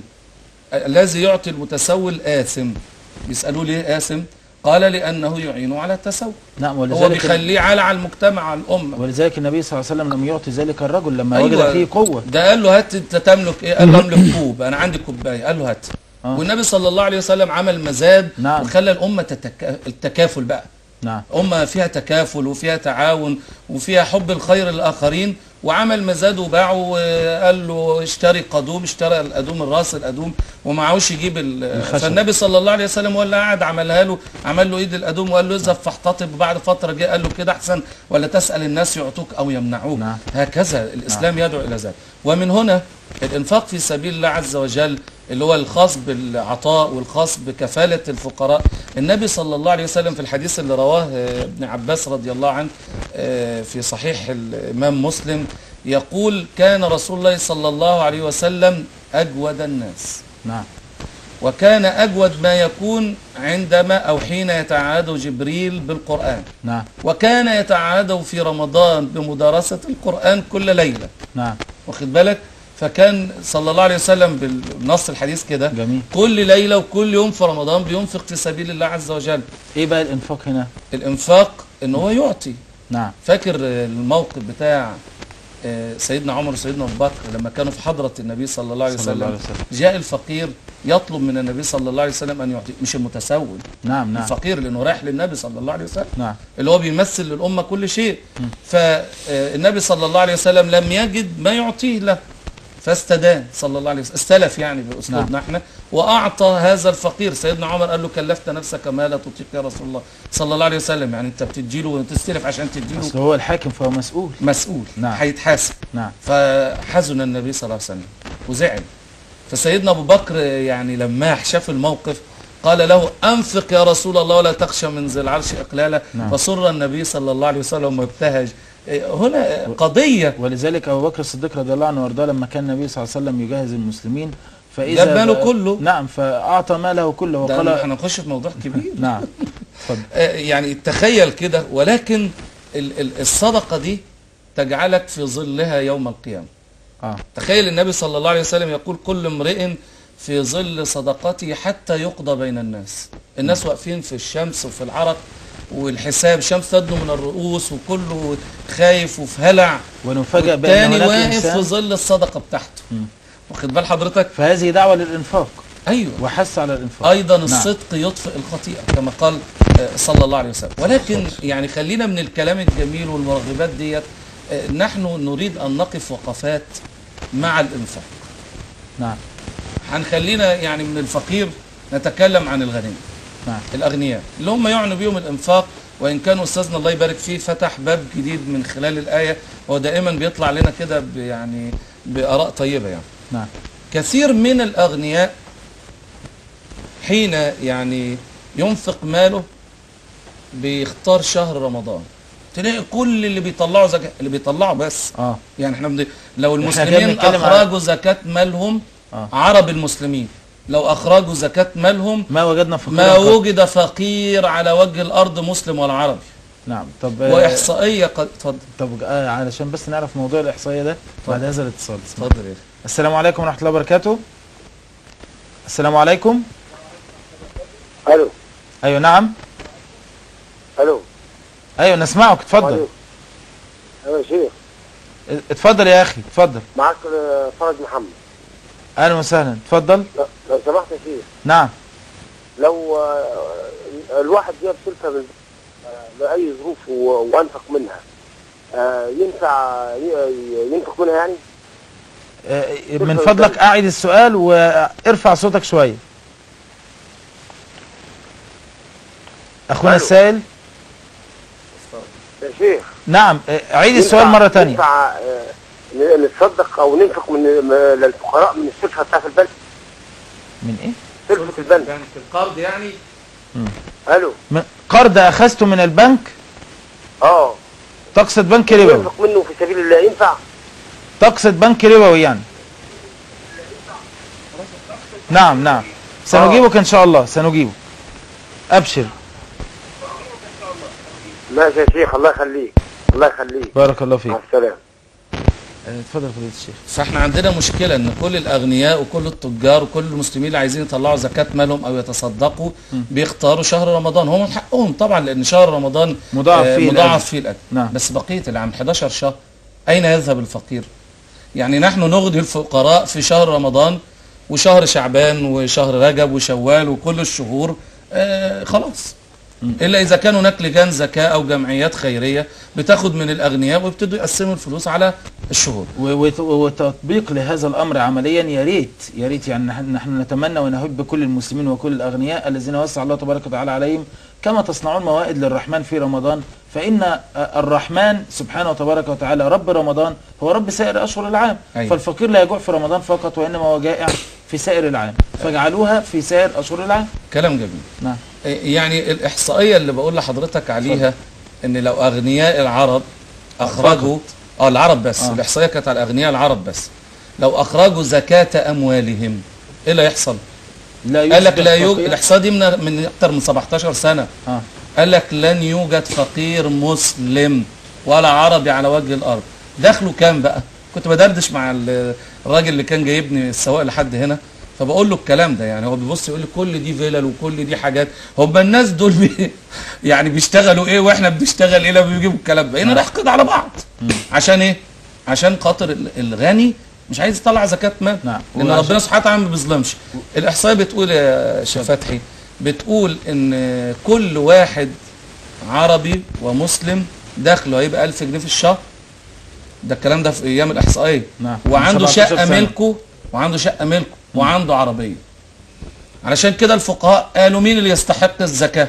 Speaker 7: الذي يعطي المتسول آثم بيسألوه ليه آثم قال لأنه يعين على التسول
Speaker 6: نعم
Speaker 7: هو
Speaker 6: ولذلك
Speaker 7: بيخليه على على المجتمع على الأمة
Speaker 6: ولذلك النبي صلى الله عليه وسلم لم يعطي ذلك الرجل لما
Speaker 7: أيوة.
Speaker 6: وجد فيه قوة
Speaker 7: ده قال له هات انت تملك ايه قال له املك كوب انا عندي كوبايه قال له هات
Speaker 6: آه.
Speaker 7: والنبي صلى الله عليه وسلم عمل مزاد
Speaker 6: نعم.
Speaker 7: وخلى الامه تتكا... التكافل بقى
Speaker 6: نعم
Speaker 7: أمة فيها تكافل وفيها تعاون وفيها حب الخير للآخرين وعمل مزاد وباعه وقال له اشتري قدوم اشترى القدوم الراس القدوم ومعهوش يجيب ال-
Speaker 6: الخشب.
Speaker 7: فالنبي صلى الله عليه وسلم ولا قعد عملها له عمل له ايد القدوم وقال له اذهب فاحتطب وبعد فتره جه قال له كده احسن ولا تسال الناس يعطوك او يمنعوك
Speaker 6: نعم.
Speaker 7: هكذا الاسلام يدعو الى ذلك ومن هنا الانفاق في سبيل الله عز وجل اللي هو الخاص بالعطاء والخاص بكفاله الفقراء النبي صلى الله عليه وسلم في الحديث اللي رواه آه، ابن عباس رضي الله عنه آه، في صحيح الامام مسلم يقول كان رسول الله صلى الله عليه وسلم اجود الناس
Speaker 6: نعم
Speaker 7: وكان اجود ما يكون عندما او حين يتعاهد جبريل بالقران
Speaker 6: نعم
Speaker 7: وكان يتعاهد في رمضان بمدارسه القران كل ليله
Speaker 6: نعم
Speaker 7: واخد بالك فكان صلى الله عليه وسلم بالنص الحديث كده
Speaker 6: جميل
Speaker 7: كل ليلة وكل يوم في رمضان بينفق في سبيل الله عز وجل
Speaker 6: ايه بقى الانفاق هنا
Speaker 7: الانفاق ان هو يعطي
Speaker 6: نعم
Speaker 7: فاكر الموقف بتاع آه، سيدنا عمر وسيدنا ابو بكر لما كانوا في حضرة النبي صلى الله عليه
Speaker 6: صلى الله
Speaker 7: وسلم
Speaker 6: عليه وسلم
Speaker 7: جاء الفقير يطلب من النبي صلى الله عليه وسلم ان يعطي مش المتسول
Speaker 6: نعم نعم
Speaker 7: الفقير لانه رايح للنبي صلى الله عليه وسلم
Speaker 6: نعم
Speaker 7: اللي هو بيمثل للأمة كل شيء فالنبي صلى الله عليه وسلم لم يجد ما يعطيه له فاستدان صلى الله عليه وسلم استلف يعني بأسلوبنا
Speaker 6: نعم.
Speaker 7: احنا وأعطى هذا الفقير سيدنا عمر قال له كلفت نفسك ما لا تطيق يا رسول الله صلى الله عليه وسلم يعني انت بتديله وتستلف عشان تديله
Speaker 6: اصل هو الحاكم فهو مسؤول
Speaker 7: مسؤول
Speaker 6: نعم.
Speaker 7: هيتحاسب
Speaker 6: نعم
Speaker 7: فحزن النبي صلى الله عليه وسلم وزعل فسيدنا ابو بكر يعني لما شاف الموقف قال له انفق يا رسول الله ولا تخشى من ذي العرش اقلالا
Speaker 6: نعم.
Speaker 7: فسر النبي صلى الله عليه وسلم وابتهج إيه، هنا قضيه
Speaker 6: ولذلك ابو بكر الصديق رضي الله عنه وارضاه لما كان النبي صلى الله عليه وسلم يجهز المسلمين فاذا
Speaker 7: جاب ماله
Speaker 6: بقى-
Speaker 7: كله.
Speaker 6: نعم فاعطى ماله كله
Speaker 7: ده
Speaker 6: وقال
Speaker 7: احنا هنخش في موضوع كبير
Speaker 6: نعم اتفضل
Speaker 7: آه، يعني تخيل كده ولكن ال- ال- الصدقه دي تجعلك في ظلها يوم القيامه
Speaker 6: اه
Speaker 7: تخيل النبي صلى الله عليه وسلم يقول كل امرئ في ظل صدقته حتى يقضى بين الناس الناس واقفين في الشمس وفي العرق والحساب شمس تدنو من الرؤوس وكله خايف وفي هلع
Speaker 6: ونفاجأ بان
Speaker 7: والتاني
Speaker 6: هناك
Speaker 7: واقف في
Speaker 6: انسان
Speaker 7: ظل الصدقه بتاعته واخد بال حضرتك
Speaker 6: فهذه دعوه للانفاق
Speaker 7: ايوه
Speaker 6: وحث على الانفاق
Speaker 7: ايضا
Speaker 6: نعم.
Speaker 7: الصدق يطفئ الخطيئه كما قال آه، صلى الله عليه وسلم ولكن يعني خلينا من الكلام الجميل والمرغبات ديت آه، نحن نريد ان نقف وقفات مع الانفاق
Speaker 6: نعم
Speaker 7: هنخلينا يعني من الفقير نتكلم عن الغني
Speaker 6: نعم
Speaker 7: الاغنياء اللي هم يعنوا بيهم الانفاق وان كان استاذنا الله يبارك فيه فتح باب جديد من خلال الايه هو دائما بيطلع لنا كده ب- يعني باراء طيبه يعني
Speaker 6: نعم
Speaker 7: كثير من الاغنياء حين يعني ينفق ماله بيختار شهر رمضان تلاقي كل اللي بيطلعوا زكاه اللي بيطلعوا بس
Speaker 6: اه
Speaker 7: يعني احنا بن... لو
Speaker 6: إحنا كده
Speaker 7: المسلمين
Speaker 6: بنتكلم على-
Speaker 7: اخرجوا زكاه مالهم
Speaker 6: آه.
Speaker 7: عرب المسلمين لو اخرجوا زكاه مالهم
Speaker 6: ما وجدنا فقيرا
Speaker 7: ما
Speaker 6: قط.
Speaker 7: وجد فقير على وجه الارض مسلم ولا عربي
Speaker 6: نعم طب آه،
Speaker 7: واحصائيه قد اتفضل
Speaker 6: طب آه علشان بس نعرف موضوع الاحصائيه ده بعد هذا الاتصال
Speaker 7: اتفضل يا أخي.
Speaker 6: السلام عليكم ورحمه الله وبركاته السلام عليكم
Speaker 9: الو
Speaker 6: ايوه نعم
Speaker 9: الو
Speaker 6: ايوه نسمعك اتفضل
Speaker 9: ايوه يا شيخ
Speaker 6: اتفضل يا اخي اتفضل
Speaker 9: معاك فرج محمد
Speaker 6: اهلا وسهلا اتفضل
Speaker 9: لو سمحت يا شيخ
Speaker 6: نعم
Speaker 9: لو آه، الواحد جاب سلفة من آه، لأي ظروف و- وأنفق منها آه، ينفع ي- ينفق منها يعني؟
Speaker 6: آه، من فضلك اعيد السؤال وارفع صوتك شويه اخونا
Speaker 9: ألو.
Speaker 6: السائل
Speaker 9: يا شيخ
Speaker 6: نعم آه، عيد السؤال
Speaker 9: ينفع-
Speaker 6: مره تانية
Speaker 9: ينفع آه، ن- نتصدق أو ننفق من م- للفقراء من السلفة بتاعت البنك
Speaker 6: من ايه
Speaker 9: سلفة البنك
Speaker 7: يعني في القرض يعني
Speaker 9: ألو
Speaker 6: من قرض اخذته من البنك
Speaker 9: اه
Speaker 6: تقصد بنك ربوي
Speaker 9: ينفق منه في سبيل الله ينفع؟
Speaker 6: تقصد بنك ربوي يعني نعم نعم سنجيبك ان شاء الله سنجيبك ابشر
Speaker 9: ماشي يا شيخ الله يخليك الله يخليك
Speaker 6: بارك الله فيك
Speaker 9: مع السلامة
Speaker 6: آه، اتفضل فضيله الشيخ
Speaker 7: فاحنا عندنا مشكلة ان كل الاغنياء وكل التجار وكل المسلمين اللي عايزين يطلعوا زكاة مالهم او يتصدقوا بيختاروا شهر رمضان هم من حقهم طبعا لان شهر رمضان
Speaker 6: مضاعف
Speaker 7: آه،
Speaker 6: فيه
Speaker 7: مضاعف
Speaker 6: الأجر.
Speaker 7: فيه الاجر
Speaker 6: نعم.
Speaker 7: بس بقية العام 11 شهر اين يذهب الفقير يعني نحن نغني الفقراء في شهر رمضان وشهر شعبان وشهر رجب وشوال وكل الشهور آه خلاص الا اذا كان هناك لجان زكاه او جمعيات خيريه بتاخد من الاغنياء ويبتدوا يقسموا الفلوس على الشهور
Speaker 6: و- وت- وتطبيق لهذا الامر عمليا يا ريت يا ريت يعني نحن نحن نتمنى ونحب كل المسلمين وكل الاغنياء الذين وسع الله تبارك وتعالى عليهم كما تصنعون موائد للرحمن في رمضان فان الرحمن سبحانه وتبارك وتعالى رب رمضان هو رب سائر اشهر العام
Speaker 7: أيوة.
Speaker 6: فالفقير لا يجوع في رمضان فقط وانما هو جائع في سائر العام فاجعلوها في سائر اشهر العام
Speaker 7: كلام جميل
Speaker 6: نعم
Speaker 7: يعني الإحصائية اللي بقول لحضرتك عليها إن لو أغنياء العرب أخرجوا اه العرب بس
Speaker 6: آه.
Speaker 7: الإحصائية كانت على أغنياء العرب بس لو أخرجوا زكاة أموالهم إيه اللي يحصل؟
Speaker 6: لا
Speaker 7: قال لك
Speaker 6: يصبح
Speaker 7: لا يوجد
Speaker 6: فقير.
Speaker 7: الإحصاء دي من من أكتر من 17 سنة
Speaker 6: آه.
Speaker 7: قال لك لن يوجد فقير مسلم ولا عربي على وجه الأرض دخله كام بقى؟ كنت بدردش مع ال- الراجل اللي كان جايبني السواق لحد هنا فبقول له الكلام ده يعني هو بيبص يقول لي كل دي فيلل وكل دي حاجات هم الناس دول بي يعني بيشتغلوا ايه واحنا بنشتغل ايه لما بيجيبوا الكلام ده هنا نحقد على بعض عشان ايه عشان خاطر ال- الغني مش عايز يطلع زكاه مال
Speaker 6: نعم.
Speaker 7: لان
Speaker 6: وعشان-
Speaker 7: ربنا سبحانه وتعالى ما بيظلمش الاحصائيه بتقول يا شيخ فتحي بتقول ان كل واحد عربي ومسلم دخله هيبقى 1000 جنيه في الشهر ده الكلام ده في ايام الاحصائيه
Speaker 6: نعم.
Speaker 7: وعنده
Speaker 6: 17
Speaker 7: شقه
Speaker 6: سنة.
Speaker 7: ملكه وعنده شقه ملكه وعنده عربيه علشان كده الفقهاء قالوا مين اللي يستحق الزكاه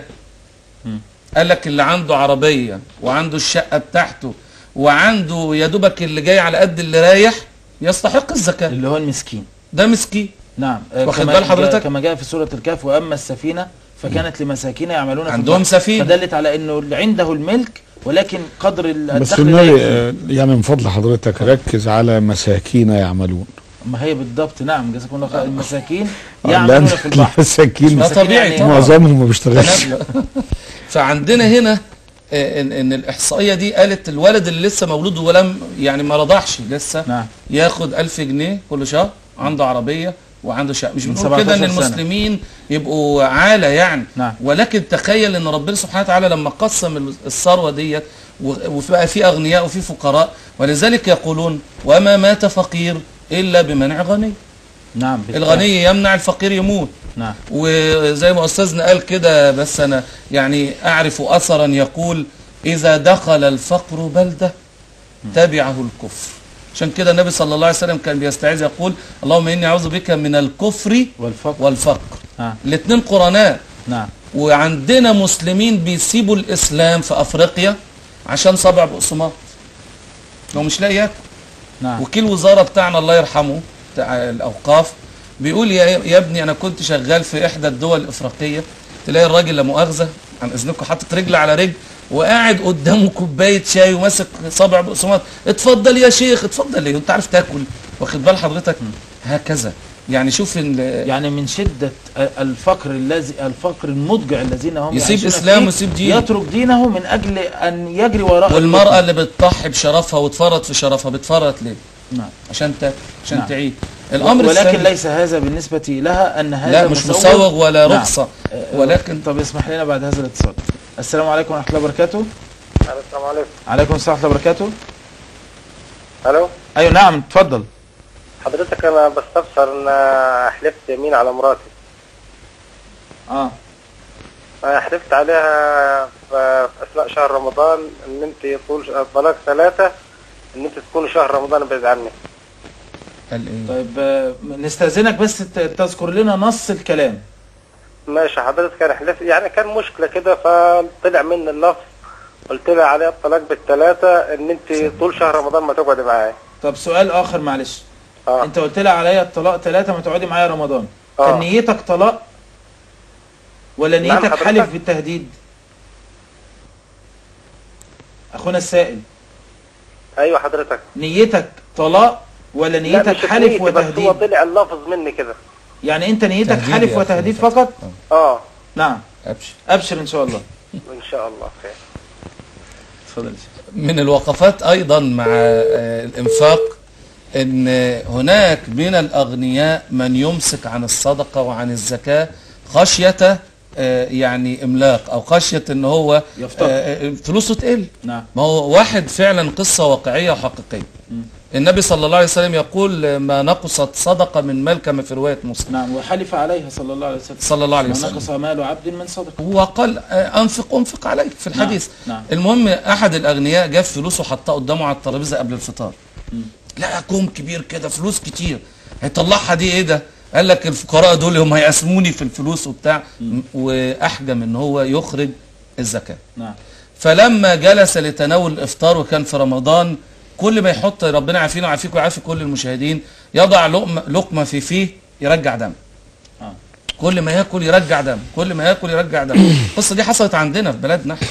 Speaker 7: قال لك اللي عنده عربيه وعنده الشقه بتاعته وعنده يا دوبك اللي جاي على قد اللي رايح يستحق الزكاه
Speaker 6: اللي هو المسكين
Speaker 7: ده مسكين
Speaker 6: نعم آه،
Speaker 7: واخد
Speaker 6: كما
Speaker 7: بال حضرتك؟
Speaker 6: جاء كما جاء في سورة الكهف وأما السفينة فكانت لمساكين يعملون في
Speaker 7: عندهم
Speaker 6: البحر.
Speaker 7: سفينة.
Speaker 6: فدلت على أنه اللي عنده الملك ولكن قدر ال-
Speaker 1: بس
Speaker 6: الدخل لا
Speaker 1: النبي
Speaker 6: يكفي.
Speaker 1: آه، يعني من فضل حضرتك ركز على مساكين يعملون
Speaker 6: ما هي بالضبط نعم جزاكم الله خير المساكين
Speaker 1: آه،
Speaker 6: يعملون
Speaker 1: لأن
Speaker 6: في البحر
Speaker 1: المساكين
Speaker 7: ده طبيعي
Speaker 6: يعني
Speaker 7: طبعا
Speaker 1: معظمهم ما بيشتغلش
Speaker 7: تنبأ. فعندنا هنا آه، ان ان الاحصائيه دي قالت الولد اللي لسه مولود ولم يعني ما رضعش لسه
Speaker 6: نعم.
Speaker 7: ياخد 1000 جنيه كل شهر عنده عربيه وعنده شقه مش
Speaker 6: من
Speaker 7: بنقول كده ان
Speaker 6: 17 سنة.
Speaker 7: المسلمين يبقوا عاله يعني
Speaker 6: نعم.
Speaker 7: ولكن تخيل ان ربنا سبحانه وتعالى لما قسم الثروه ديت و- وبقى في اغنياء وفي فقراء ولذلك يقولون وما مات فقير الا بمنع غني
Speaker 6: نعم بالفعل.
Speaker 7: الغني يمنع الفقير يموت
Speaker 6: نعم
Speaker 7: وزي ما استاذنا قال كده بس انا يعني اعرف اثرا يقول اذا دخل الفقر بلده تبعه الكفر عشان كده النبي صلى الله عليه وسلم كان بيستعيذ يقول اللهم اني اعوذ بك من الكفر
Speaker 6: والفقر
Speaker 7: والفقر
Speaker 6: نعم
Speaker 7: الاثنين قرناء
Speaker 6: نعم
Speaker 7: وعندنا مسلمين بيسيبوا الاسلام في افريقيا عشان صبع بقسماط لو مش لاقي ياكل
Speaker 6: نعم
Speaker 7: وكيل وزاره بتاعنا الله يرحمه بتاع الاوقاف بيقول يا يا ابني انا كنت شغال في احدى الدول الافريقيه تلاقي الراجل لا مؤاخذه عن اذنكم حاطط رجل على رجل وقاعد قدامه كوبايه شاي وماسك صابع بقسماط اتفضل يا شيخ اتفضل ليه انت عارف تاكل واخد بال حضرتك هكذا يعني شوف ال-
Speaker 6: يعني من شدة الفقر الذي الفقر المضجع الذين هم
Speaker 7: يسيب
Speaker 6: يعيشون
Speaker 7: إسلام
Speaker 6: فيه،
Speaker 7: ويسيب دين.
Speaker 6: يترك دينه من أجل أن يجري وراء
Speaker 7: والمراه اللي بتضحي بشرفها وتفرط في شرفها بتفرط ليه
Speaker 6: نعم
Speaker 7: عشان تاكل عشان
Speaker 6: نعم.
Speaker 7: تعيش الامر
Speaker 6: ولكن
Speaker 7: الثاني
Speaker 6: ليس هذا بالنسبة لها أن هذا
Speaker 7: لا مش مسوغ ولا
Speaker 6: نعم.
Speaker 7: رخصه
Speaker 6: آه،
Speaker 7: ولكن
Speaker 6: طب اسمح لنا بعد هذا الاتصال السلام عليكم ورحمة الله وبركاته
Speaker 9: السلام عليكم
Speaker 6: عليكم السلام ورحمة الله وبركاته
Speaker 9: الو
Speaker 6: أيوة نعم اتفضل
Speaker 9: حضرتك انا بستفسر ان حلفت يمين على مراتي
Speaker 6: اه
Speaker 9: انا حلفت عليها في في اثناء شهر رمضان ان انت طول طلاق ثلاثه ان انت تكون شهر رمضان بعيد عني
Speaker 7: قال ايه
Speaker 6: طيب آه، نستأذنك بس ت- تذكر لنا نص الكلام
Speaker 9: ماشي حضرتك انا حلفت يعني كان مشكله كده فطلع مني اللفظ قلت لها عليها الطلاق بالثلاثه ان انت طول شهر رمضان ما تقعدي معايا
Speaker 6: طب سؤال آخر معلش
Speaker 9: اه
Speaker 6: انت قلت لها عليا الطلاق ثلاثة ما تقعدي معايا رمضان
Speaker 9: آه.
Speaker 6: كان نيتك طلاق ولا
Speaker 9: نعم
Speaker 6: نيتك
Speaker 9: حضرتك.
Speaker 6: حلف بالتهديد اخونا السائل
Speaker 9: ايوه حضرتك
Speaker 6: نيتك طلاق ولا
Speaker 9: لا
Speaker 6: نيتك
Speaker 9: مش
Speaker 6: حلف
Speaker 9: نيتي، بس هو
Speaker 6: وتهديد
Speaker 9: طلع اللفظ مني كده
Speaker 6: يعني انت نيتك
Speaker 7: تهديد
Speaker 6: حلف
Speaker 7: يا أخي.
Speaker 6: وتهديد فقط
Speaker 9: اه
Speaker 6: نعم
Speaker 7: ابشر
Speaker 6: ابشر ان شاء الله
Speaker 9: ان شاء الله خير
Speaker 6: اتفضل يا شيخ.
Speaker 7: من الوقفات ايضا مع آه، الانفاق ان هناك من الاغنياء من يمسك عن الصدقه وعن الزكاه خشيه آه، يعني املاق او خشيه ان هو
Speaker 6: يفتقر.
Speaker 7: آه، آه، فلوسه تقل
Speaker 6: نعم
Speaker 7: ما هو واحد فعلا قصه واقعيه وحقيقيه النبي صلى الله عليه وسلم يقول آه، ما نقصت صدقه من مال كما في روايه مسلم
Speaker 6: نعم وحلف عليها صلى الله عليه وسلم
Speaker 7: صلى الله عليه
Speaker 6: ما
Speaker 7: وسلم
Speaker 6: نقص مال عبد من صدقه
Speaker 7: وقال آه، انفق انفق عليك في الحديث
Speaker 6: نعم.
Speaker 7: المهم احد الاغنياء جاب فلوسه حطها قدامه على الترابيزه قبل الفطار لقى كوم كبير كده فلوس كتير هيطلعها دي ايه ده قال لك الفقراء دول هم هيقسموني في الفلوس وبتاع واحجم ان هو يخرج الزكاه
Speaker 6: نعم
Speaker 7: فلما جلس لتناول الافطار وكان في رمضان كل ما يحط ربنا يعافينا ويعافيك ويعافي كل المشاهدين يضع لقمه لقمه في فيه يرجع دم
Speaker 6: آه.
Speaker 7: كل ما ياكل يرجع دم كل ما ياكل يرجع دم القصه دي حصلت عندنا في بلدنا إحنا.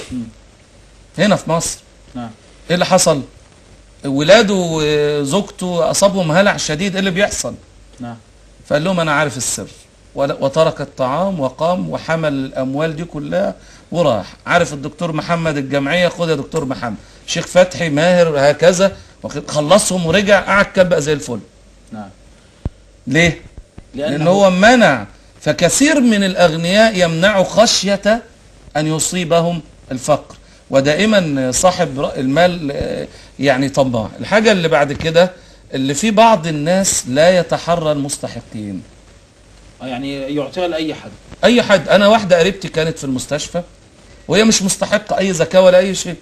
Speaker 7: هنا في مصر
Speaker 6: نعم
Speaker 7: ايه اللي حصل ولاده وزوجته اصابهم هلع شديد ايه اللي بيحصل
Speaker 6: نعم
Speaker 7: فقال لهم انا عارف السر ول- وترك الطعام وقام وحمل الاموال دي كلها وراح عارف الدكتور محمد الجمعيه خد يا دكتور محمد شيخ فتحي ماهر هكذا واخد- خلصهم ورجع قعد كان بقى زي الفل
Speaker 6: نعم
Speaker 7: ليه
Speaker 6: لأنه-
Speaker 7: لان هو منع فكثير من الاغنياء يمنع خشيه ان يصيبهم الفقر ودائما صاحب رأ- المال آه، يعني طماع الحاجه اللي بعد كده اللي في بعض الناس لا يتحرى المستحقين
Speaker 6: آه، يعني يعطيها لأي حد
Speaker 7: اي حد انا واحده قريبتي كانت في المستشفى وهي مش مستحقه اي زكاه ولا اي شيء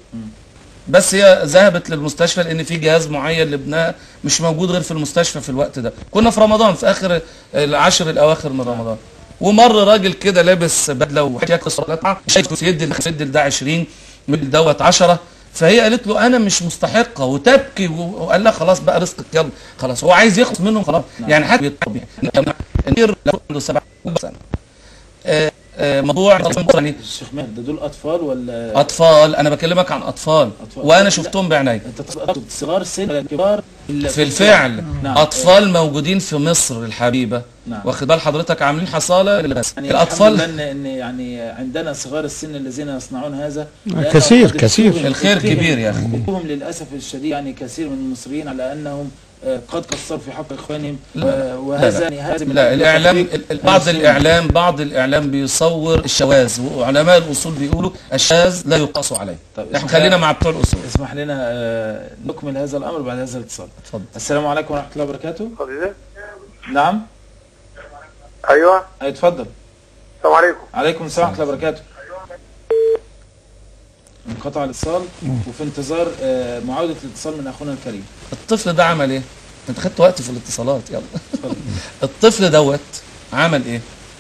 Speaker 7: بس هي ذهبت للمستشفى لان في جهاز معين لابنها مش موجود غير في المستشفى في الوقت ده كنا في رمضان في اخر العشر الاواخر من رمضان ومر راجل كده لابس بدله وحاجات قطعه شايف يدي يدي ده 20 يدي دوت 10 فهي قالت له انا مش مستحقه وتبكي وقال لها خلاص بقى رزقك يلا خلاص هو عايز يخلص منهم خلاص يعني حتى يطلب يعني النير لو عنده سبع سنه آه، آه، موضوع يعني
Speaker 6: الشيخ ماهر ده دول أطفال ولا
Speaker 7: اطفال انا بكلمك عن اطفال
Speaker 6: أطفال.
Speaker 7: وانا شفتهم بعيني
Speaker 6: أنت تقصد صغار السن ولا الكبار ال-
Speaker 7: في الفعل
Speaker 6: نعم.
Speaker 7: اطفال موجودين في مصر الحبيبه
Speaker 6: نعم.
Speaker 7: واخد بال حضرتك عاملين حصاله للغسل
Speaker 6: يعني
Speaker 7: الاطفال
Speaker 6: الحمد لله إن- ان يعني عندنا صغار السن الذين يصنعون هذا لأنه
Speaker 1: كثير-
Speaker 6: قد
Speaker 1: كثير.
Speaker 6: اتهم-
Speaker 7: الخير
Speaker 6: اتهم-
Speaker 7: كبير يا أخي.
Speaker 6: اتهم للاسف الشديد يعني كثير من المصريين على انهم آه، قد قصروا في حق اخوانهم
Speaker 7: لا.
Speaker 6: آه، وهذا
Speaker 7: لا.
Speaker 6: يعني هذا من
Speaker 7: لا الاعلام
Speaker 6: تفريق
Speaker 7: ال- ال- بعض
Speaker 6: المسلمين.
Speaker 7: الاعلام بعض الاعلام بيصور الشواذ وعلماء الاصول بيقولوا الشاذ لا يقاس عليه
Speaker 6: طيب،
Speaker 7: احنا
Speaker 6: اسمح
Speaker 7: خلينا
Speaker 6: لنا-
Speaker 7: مع بتوع الاصول
Speaker 6: اسمح لنا آه، نكمل هذا الامر بعد هذا الاتصال
Speaker 7: اتفضل
Speaker 6: السلام عليكم ورحمه الله وبركاته
Speaker 9: حضرتك
Speaker 6: نعم
Speaker 9: ايوه
Speaker 6: أي اتفضل
Speaker 9: السلام عليكم
Speaker 6: عليكم السلام ورحمه الله وبركاته انقطع الاتصال وفي انتظار آه، معاودة الاتصال من اخونا الكريم
Speaker 7: الطفل ده عمل ايه انت خدت وقت في الاتصالات يلا الطفل دوت عمل ايه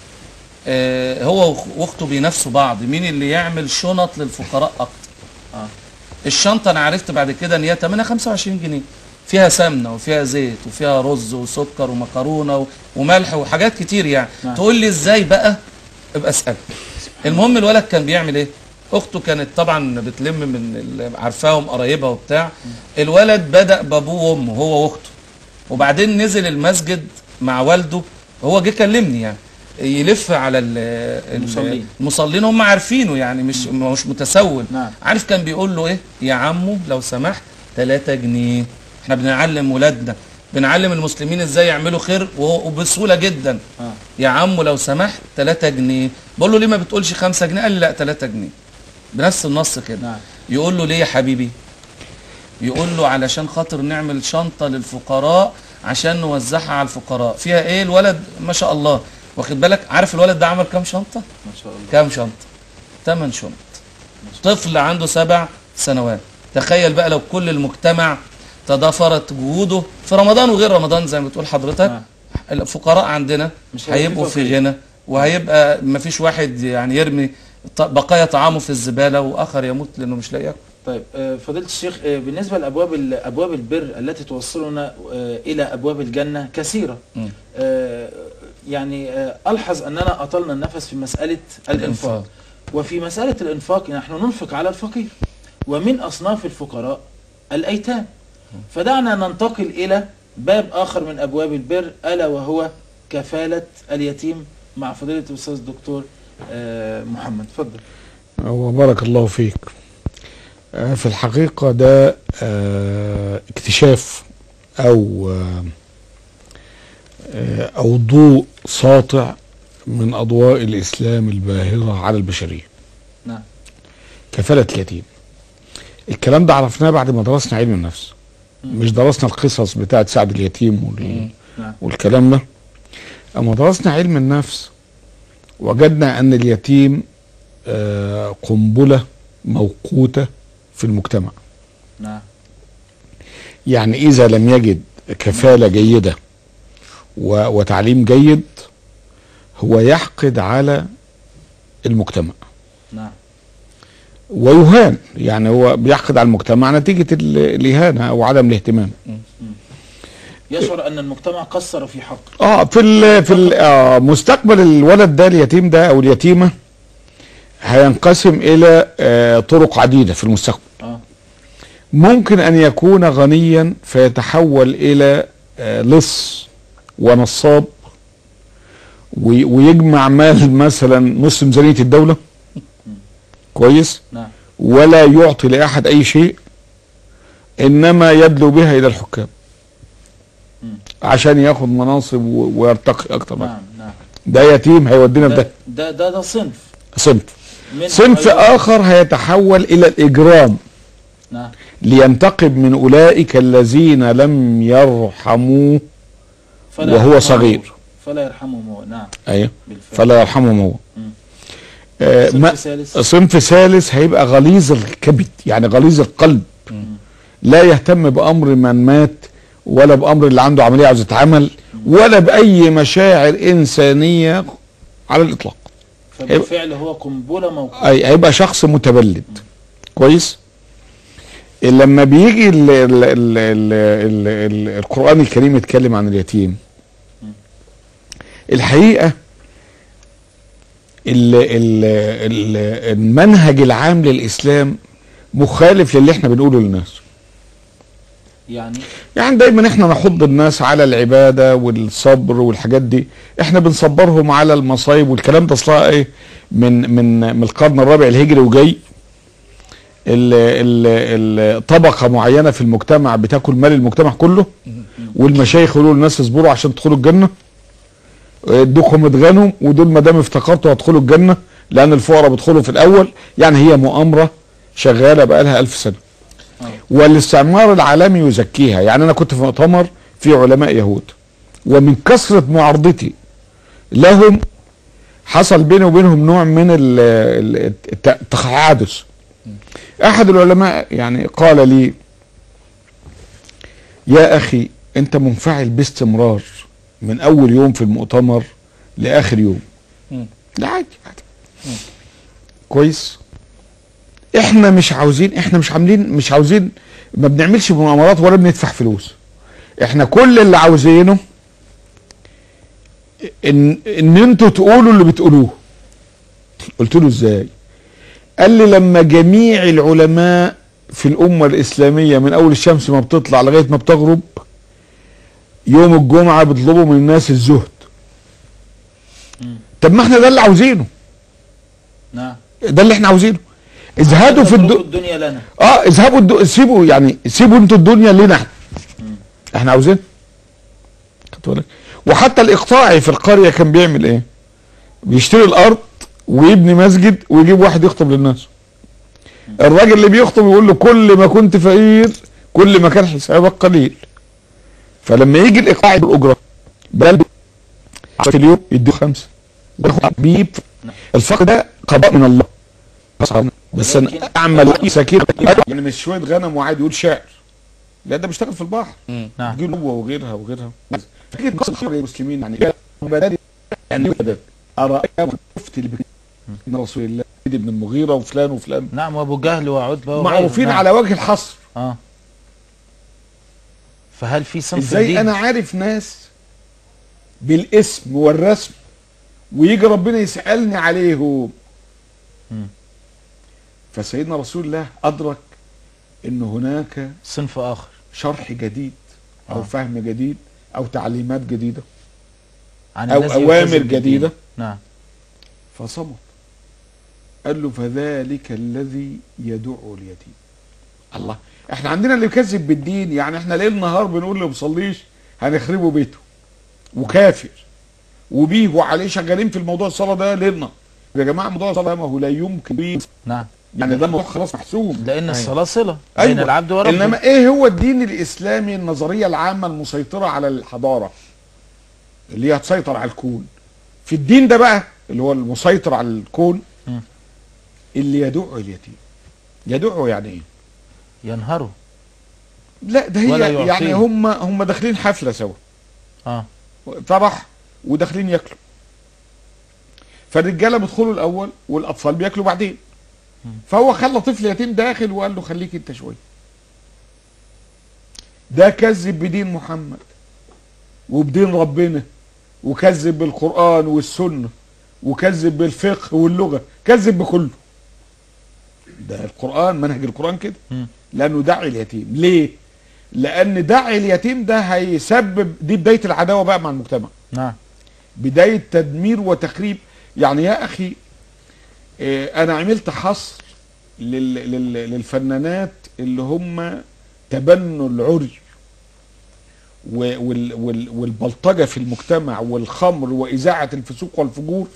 Speaker 7: آه هو وأخ- واخته بينافسوا بعض مين اللي يعمل شنط للفقراء اكتر
Speaker 6: اه
Speaker 7: الشنطه انا عرفت بعد كده ان هي ثمنها 25 جنيه فيها سمنه وفيها زيت وفيها رز وسكر ومكرونه و- وملح وحاجات كتير يعني
Speaker 6: نعم.
Speaker 7: تقول لي ازاي بقى ابقى اسال المهم الولد كان بيعمل ايه اخته كانت طبعا بتلم من اللي عارفاهم قرايبها وبتاع الولد بدا بابوه وامه هو واخته وبعدين نزل المسجد مع والده هو جه كلمني يعني يلف على ال- ال-
Speaker 6: المصلين.
Speaker 7: المصلين هم عارفينه يعني مش مش متسول
Speaker 6: نعم.
Speaker 7: عارف كان بيقول له ايه يا عمو لو سمحت 3 جنيه احنا بنعلم ولادنا بنعلم المسلمين ازاي يعملوا خير وهو- وبسهوله جدا
Speaker 6: اه
Speaker 7: يا عمو لو سمحت 3 جنيه بقول له ليه ما بتقولش 5 جنيه قال لي لا 3 جنيه بنفس النص كده
Speaker 6: نعم
Speaker 7: يقول له ليه يا حبيبي يقول له علشان خاطر نعمل شنطة للفقراء عشان نوزعها على الفقراء فيها ايه الولد ما شاء الله واخد بالك عارف الولد ده عمل كام شنطة
Speaker 6: ما شاء الله
Speaker 7: كام شنطة ثمان شنط طفل عنده سبع سنوات تخيل بقى لو كل المجتمع تضافرت جهوده في رمضان وغير رمضان زي ما بتقول حضرتك
Speaker 6: نعم.
Speaker 7: الفقراء عندنا
Speaker 6: مش هيبقى
Speaker 7: هيبقوا
Speaker 6: في
Speaker 7: في
Speaker 6: فقير.
Speaker 7: غنى وهيبقى ما فيش واحد يعني يرمي ط- بقايا طعامه في الزبالة واخر يموت لانه مش لاقي ياكل
Speaker 6: طيب آه، فضيلة الشيخ آه، بالنسبة لأبواب ال- أبواب البر التي توصلنا آه، إلى أبواب الجنة كثيرة
Speaker 7: مم.
Speaker 6: آه، يعني آه، ألحظ أننا أطلنا النفس في مسألة الإنفاق
Speaker 7: الإنفاق.
Speaker 6: وفي مسألة الإنفاق نحن ننفق على الفقير ومن أصناف الفقراء الأيتام فدعنا ننتقل إلى باب آخر من أبواب البر ألا وهو كفالة اليتيم مع فضيلة الأستاذ الدكتور آه، محمد تفضل
Speaker 1: وبارك الله فيك آه، في الحقيقة ده آه، اكتشاف أو آه، آه، أو ضوء ساطع من أضواء الإسلام الباهرة على البشرية
Speaker 6: نعم
Speaker 1: كفالة اليتيم الكلام ده عرفناه بعد ما درسنا علم النفس مش درسنا القصص بتاعت سعد اليتيم وال...
Speaker 6: نعم
Speaker 1: والكلام ده اما درسنا علم النفس وجدنا ان اليتيم آه، قنبله موقوته في المجتمع
Speaker 6: نعم
Speaker 1: يعني اذا لم يجد كفاله جيده و- وتعليم جيد هو يحقد على المجتمع
Speaker 6: نعم
Speaker 1: ويهان يعني هو بيحقد على المجتمع نتيجه ال- الاهانه او عدم الاهتمام
Speaker 6: يشعر أن المجتمع قصر في حقه
Speaker 1: اه في ال في ال آه مستقبل الولد ده اليتيم ده او اليتيمه هينقسم الى آه طرق عديده في المستقبل
Speaker 6: اه
Speaker 1: ممكن ان يكون غنيا فيتحول الى آه لص ونصاب وي- ويجمع مال مثلا نص ميزانيه الدوله كويس
Speaker 6: نعم
Speaker 1: ولا يعطي لاحد اي شيء انما يدلو بها الى الحكام
Speaker 6: مم.
Speaker 1: عشان ياخد مناصب و- ويرتقي اكتر بقى.
Speaker 6: نعم نعم
Speaker 1: ده يتيم هيودينا في
Speaker 6: ده
Speaker 1: ده
Speaker 6: ده ده, ده صنف
Speaker 1: صنف
Speaker 6: من
Speaker 1: صنف اخر هيتحول الى الاجرام
Speaker 6: نعم
Speaker 1: لينتقم من اولئك الذين لم يرحموه
Speaker 6: فلا
Speaker 1: وهو
Speaker 6: يرحمه
Speaker 1: صغير.
Speaker 6: فلا يرحمه هو نعم
Speaker 1: ايوه
Speaker 6: بالفعل
Speaker 1: فلا يرحمهم هو
Speaker 6: مم.
Speaker 1: آه
Speaker 6: صنف
Speaker 1: ما
Speaker 6: ثالث
Speaker 1: صنف ثالث هيبقى غليظ الكبد يعني غليظ القلب لا يهتم بامر من مات ولا بامر اللي عنده عمليه عاوز يتعمل ولا باي مشاعر انسانيه على الاطلاق
Speaker 6: فبالفعل هو قنبله موقوته
Speaker 1: أي هيبقى شخص متبلد كويس لما بيجي ال ال ال ال ال ال القرآن الكريم يتكلم عن اليتيم الحقيقة ال ال ال المنهج العام للإسلام مخالف للي احنا بنقوله للناس
Speaker 6: يعني
Speaker 1: يعني دايما احنا نحض الناس على العبادة والصبر والحاجات دي احنا بنصبرهم على المصايب والكلام ده اصلها ايه من من من القرن الرابع الهجري وجاي ال ال ال طبقة معينة في المجتمع بتاكل مال المجتمع كله والمشايخ يقولوا للناس اصبروا عشان تدخلوا الجنة ادوكم اتغنوا ودول ما دام افتقرتوا هتدخلوا الجنة لان الفقراء بيدخلوا في الاول يعني هي مؤامرة شغالة بقالها ألف سنة والاستعمار العالمي يزكيها يعني انا كنت في مؤتمر في علماء يهود ومن كثرة معارضتي لهم حصل بيني وبينهم نوع من ال- ال- الت- التحادث احد العلماء يعني قال لي يا اخي انت منفعل باستمرار من اول يوم في المؤتمر لاخر يوم
Speaker 7: مم.
Speaker 1: لا عادي عادي كويس احنا مش عاوزين احنا مش عاملين مش عاوزين ما بنعملش مؤامرات ولا بندفع فلوس احنا كل اللي عاوزينه ان ان انتوا تقولوا اللي بتقولوه قلت له ازاي قال لي لما جميع العلماء في الامه الاسلاميه من اول الشمس ما بتطلع لغايه ما بتغرب يوم الجمعه بيطلبوا من الناس الزهد طب ما احنا ده اللي عاوزينه
Speaker 6: نعم
Speaker 1: ده اللي احنا عاوزينه اذهبوا في
Speaker 6: اتركوا
Speaker 1: الدو...
Speaker 6: الدنيا لنا
Speaker 1: اه اذهبوا الدو... سيبوا يعني سيبوا انتوا الدنيا لنا احنا احنا عاوزين خدت بالك وحتى الاقطاعي في القريه كان بيعمل ايه بيشتري الارض ويبني مسجد ويجيب واحد يخطب للناس الراجل اللي بيخطب يقول له كل ما كنت فقير كل ما كان حسابك قليل فلما يجي الاقطاعي بالاجره بل في اليوم يديه خمسه وياخد بيب الفقر ده قضاء من الله بس انا اعمل سكين يعني مش شويه غنم وقاعد يقول شعر لا ده بيشتغل في البحر
Speaker 6: نعم
Speaker 1: يجي هو وغيرها وغيرها فكره قصه الخمر المسلمين يعني بدأت يعني بدأت اراء شفت اللي بك- من رسول الله وليد بن المغيره وفلان وفلان
Speaker 6: نعم وابو جهل وعتبه وغيره.
Speaker 1: معروفين
Speaker 6: نعم.
Speaker 1: على وجه الحصر
Speaker 6: اه فهل في صنف
Speaker 1: ازاي
Speaker 6: جديد
Speaker 1: انا عارف ناس بالاسم والرسم ويجي ربنا يسالني عليهم
Speaker 6: مم.
Speaker 1: فسيدنا رسول الله ادرك ان هناك
Speaker 6: صنف اخر
Speaker 1: شرح جديد او
Speaker 6: آه.
Speaker 1: فهم جديد او تعليمات جديده
Speaker 6: عن
Speaker 1: او
Speaker 6: الذي
Speaker 1: اوامر
Speaker 6: يلتزم بالدين.
Speaker 1: جديده
Speaker 6: نعم
Speaker 1: فصمت قال له فذلك الذي يدعو اليتيم الله احنا عندنا اللي يكذب بالدين يعني احنا ليل نهار بنقول اللي بيصليش هنخربه بيته وكافر وبيه وعليه شغالين في الموضوع الصلاه ده ليل نهار يا جماعه موضوع الصلاه ما هو لا يمكن بيه.
Speaker 6: نعم
Speaker 1: يعني ده الموضوع خلاص محسوم
Speaker 6: لان الصلاه صله
Speaker 1: أيوة.
Speaker 6: بين العبد وربه
Speaker 1: انما ايه هو الدين الاسلامي النظريه العامه المسيطره على الحضاره اللي هي هتسيطر على الكون في الدين ده بقى اللي هو المسيطر على الكون
Speaker 6: مم.
Speaker 1: اللي يدعو اليتيم يدعو يعني ايه
Speaker 6: ينهره
Speaker 1: لا ده
Speaker 6: ولا
Speaker 1: هي
Speaker 6: يعطيه.
Speaker 1: يعني هم هم داخلين حفله سوا
Speaker 6: اه
Speaker 1: فرح وداخلين ياكلوا فالرجاله بيدخلوا الاول والاطفال بياكلوا بعدين فهو خلى طفل يتيم داخل وقال له خليك انت شويه ده كذب بدين محمد وبدين ربنا وكذب بالقران والسنه وكذب بالفقه واللغه كذب بكله ده القران منهج القران كده
Speaker 6: مم.
Speaker 1: لانه داعي اليتيم ليه لان داعي اليتيم ده هيسبب دي بدايه العداوه بقى مع المجتمع
Speaker 6: نعم
Speaker 1: بدايه تدمير وتخريب يعني يا اخي آه، انا عملت حصر لل لل للفنانات اللي هم تبنوا العري و- وال وال والبلطجه في المجتمع والخمر واذاعه الفسوق والفجور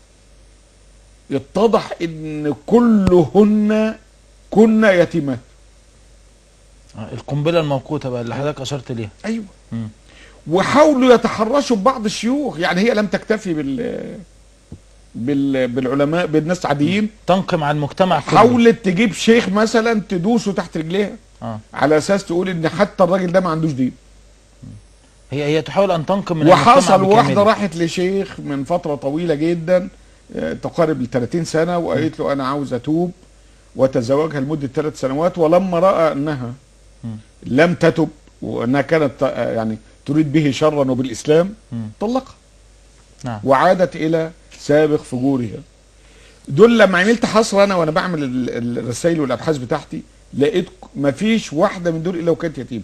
Speaker 1: اتضح ان كلهن كن يتيمات
Speaker 6: آه، القنبله الموقوته بقى اللي حضرتك اشرت ليها
Speaker 1: ايوه
Speaker 6: مم.
Speaker 1: وحاولوا يتحرشوا ببعض الشيوخ يعني هي لم تكتفي بال بال بالعلماء بالناس عاديين
Speaker 6: تنقم على المجتمع كله
Speaker 1: حاولت تجيب شيخ مثلا تدوسه تحت رجليها
Speaker 6: اه
Speaker 1: على اساس تقول ان حتى الراجل ده ما عندوش دين
Speaker 6: هي هي تحاول ان تنقم من
Speaker 1: وحصل
Speaker 6: المجتمع
Speaker 1: واحده
Speaker 6: بكامله.
Speaker 1: راحت لشيخ من فتره طويله جدا آه، تقارب ال 30 سنه وقالت له انا عاوز اتوب وتزوجها لمده ثلاث سنوات ولما راى انها
Speaker 6: مم.
Speaker 1: لم تتب وانها كانت آه، يعني تريد به شرا وبالاسلام
Speaker 6: مم.
Speaker 1: طلقها
Speaker 6: نعم
Speaker 1: وعادت الى سابق فجورها دول لما عملت حصر انا وانا بعمل ال- ال- الرسائل والابحاث بتاعتي لقيت مفيش واحده من دول الا وكانت يتيمه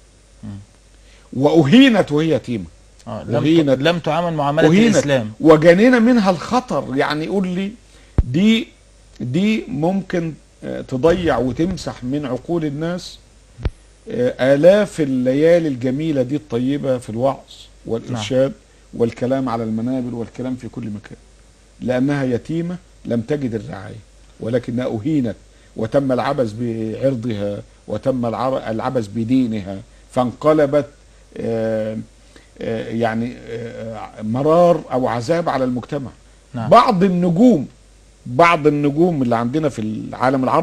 Speaker 1: واهينت وهي يتيمه
Speaker 6: آه. لم
Speaker 1: أهينت.
Speaker 6: لم تعامل معامله
Speaker 1: أهينت
Speaker 6: الاسلام
Speaker 1: وجنينا منها الخطر يعني يقول لي دي دي ممكن آه، تضيع وتمسح من عقول الناس آه، آلاف الليالي الجميلة دي الطيبة في الوعظ والإرشاد والكلام على المنابر والكلام في كل مكان لأنها يتيمة لم تجد الرعاية ولكنها أهينت وتم العبث بعرضها وتم العر- العبث بدينها فانقلبت آه، آه، يعني آه، مرار او عذاب على المجتمع
Speaker 6: نعم.
Speaker 1: بعض النجوم بعض النجوم اللي عندنا في العالم العربي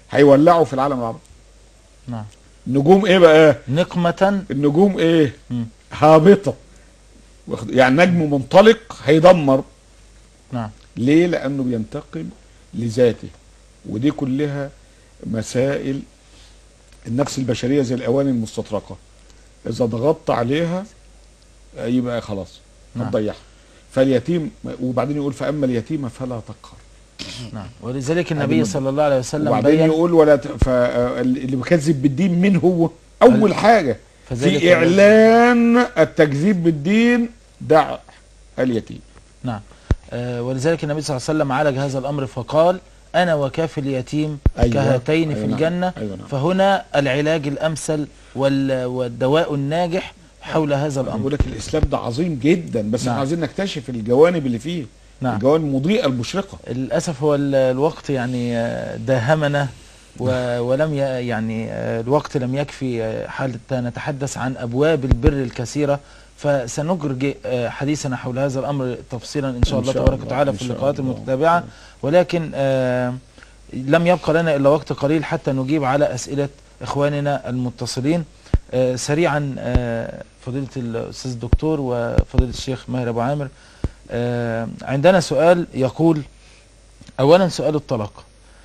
Speaker 1: هيولعوا في العالم العربي
Speaker 6: نعم
Speaker 1: النجوم ايه بقى
Speaker 6: نقمة
Speaker 1: النجوم ايه
Speaker 6: مم.
Speaker 1: هابطه واخد- يعني نجم منطلق هيدمر
Speaker 6: نعم
Speaker 1: ليه لانه بينتقم لذاته ودي كلها مسائل النفس البشريه زي الاواني المستطرقه اذا ضغطت عليها آه، يبقى خلاص
Speaker 6: نعم.
Speaker 1: هتضيعها فاليتيم وبعدين يقول فاما اليتيم فلا تقهر
Speaker 6: نعم ولذلك النبي
Speaker 1: أدينا.
Speaker 6: صلى الله عليه وسلم
Speaker 1: وبعدين
Speaker 6: بين
Speaker 1: يقول ولا ت... فاللي بيكذب بالدين مين هو اول حاجه
Speaker 6: فذلك
Speaker 1: في اعلان التكذيب بالدين دع اليتيم
Speaker 6: نعم آه ولذلك النبي صلى الله عليه وسلم عالج هذا الأمر فقال أنا وكافي اليتيم
Speaker 1: أيوة.
Speaker 6: كهاتين
Speaker 1: أيوة
Speaker 6: في
Speaker 1: نعم.
Speaker 6: الجنة
Speaker 1: أيوة نعم.
Speaker 6: فهنا العلاج الأمثل وال- والدواء الناجح حول هذا
Speaker 1: انا
Speaker 6: الأمر
Speaker 1: بقول لك الاسلام ده عظيم جدا بس
Speaker 6: نعم.
Speaker 1: احنا عايزين نكتشف الجوانب اللي فيه
Speaker 6: نعم.
Speaker 1: الجوانب المضيئه المشرقه
Speaker 6: للأسف هو ال- الوقت يعني آه، داهمنا و- ولم ي- يعني آه، الوقت لم يكفي آه، حتى نتحدث عن أبواب البر الكثيرة فسنجرج آه، حديثنا حول هذا الأمر تفصيلا إن شاء
Speaker 1: إن
Speaker 6: الله
Speaker 1: شاء
Speaker 6: تبارك
Speaker 1: الله،
Speaker 6: وتعالى
Speaker 1: إن
Speaker 6: في
Speaker 1: شاء
Speaker 6: اللقاءات
Speaker 1: الله.
Speaker 6: المتتابعة ولكن آه، لم يبقى لنا إلا وقت قليل حتى نجيب على أسئلة إخواننا المتصلين آه، سريعا آه، فضيلة الأستاذ الدكتور وفضيلة الشيخ ماهر أبو عامر آه، عندنا سؤال يقول أولا سؤال الطلاق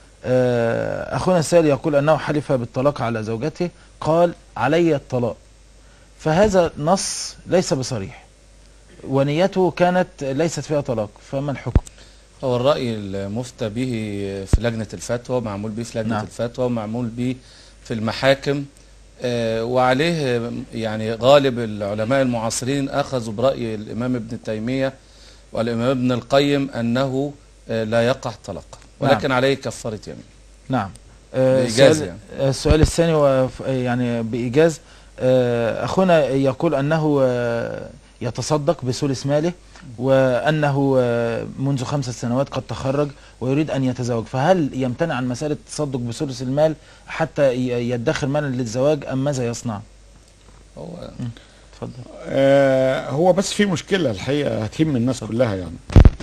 Speaker 6: آه، أخونا السائل يقول أنه حلف بالطلاق على زوجته قال علي الطلاق فهذا نص ليس بصريح ونيته كانت ليست فيها طلاق فما الحكم
Speaker 7: هو الرأي المفتى به في لجنة الفتوى معمول به في لجنة
Speaker 6: نعم.
Speaker 7: الفتوى معمول به في المحاكم آه، وعليه يعني غالب العلماء المعاصرين أخذوا برأي الإمام ابن تيمية والإمام ابن القيم أنه آه، لا يقع طلاق ولكن عليه كفارة يمين
Speaker 6: نعم آه،
Speaker 7: بإيجاز
Speaker 6: السؤال-
Speaker 7: يعني.
Speaker 6: السؤال الثاني هو ف- يعني بإيجاز آه، أخونا يقول أنه آه، يتصدق بثلث ماله وأنه آه، منذ خمسة سنوات قد تخرج ويريد أن يتزوج فهل يمتنع عن مسألة التصدق بثلث المال حتى ي- يدخر مالا للزواج أم ماذا يصنع؟
Speaker 7: هو
Speaker 6: اتفضل
Speaker 1: آه هو بس في مشكله الحقيقه هتهم الناس كلها يعني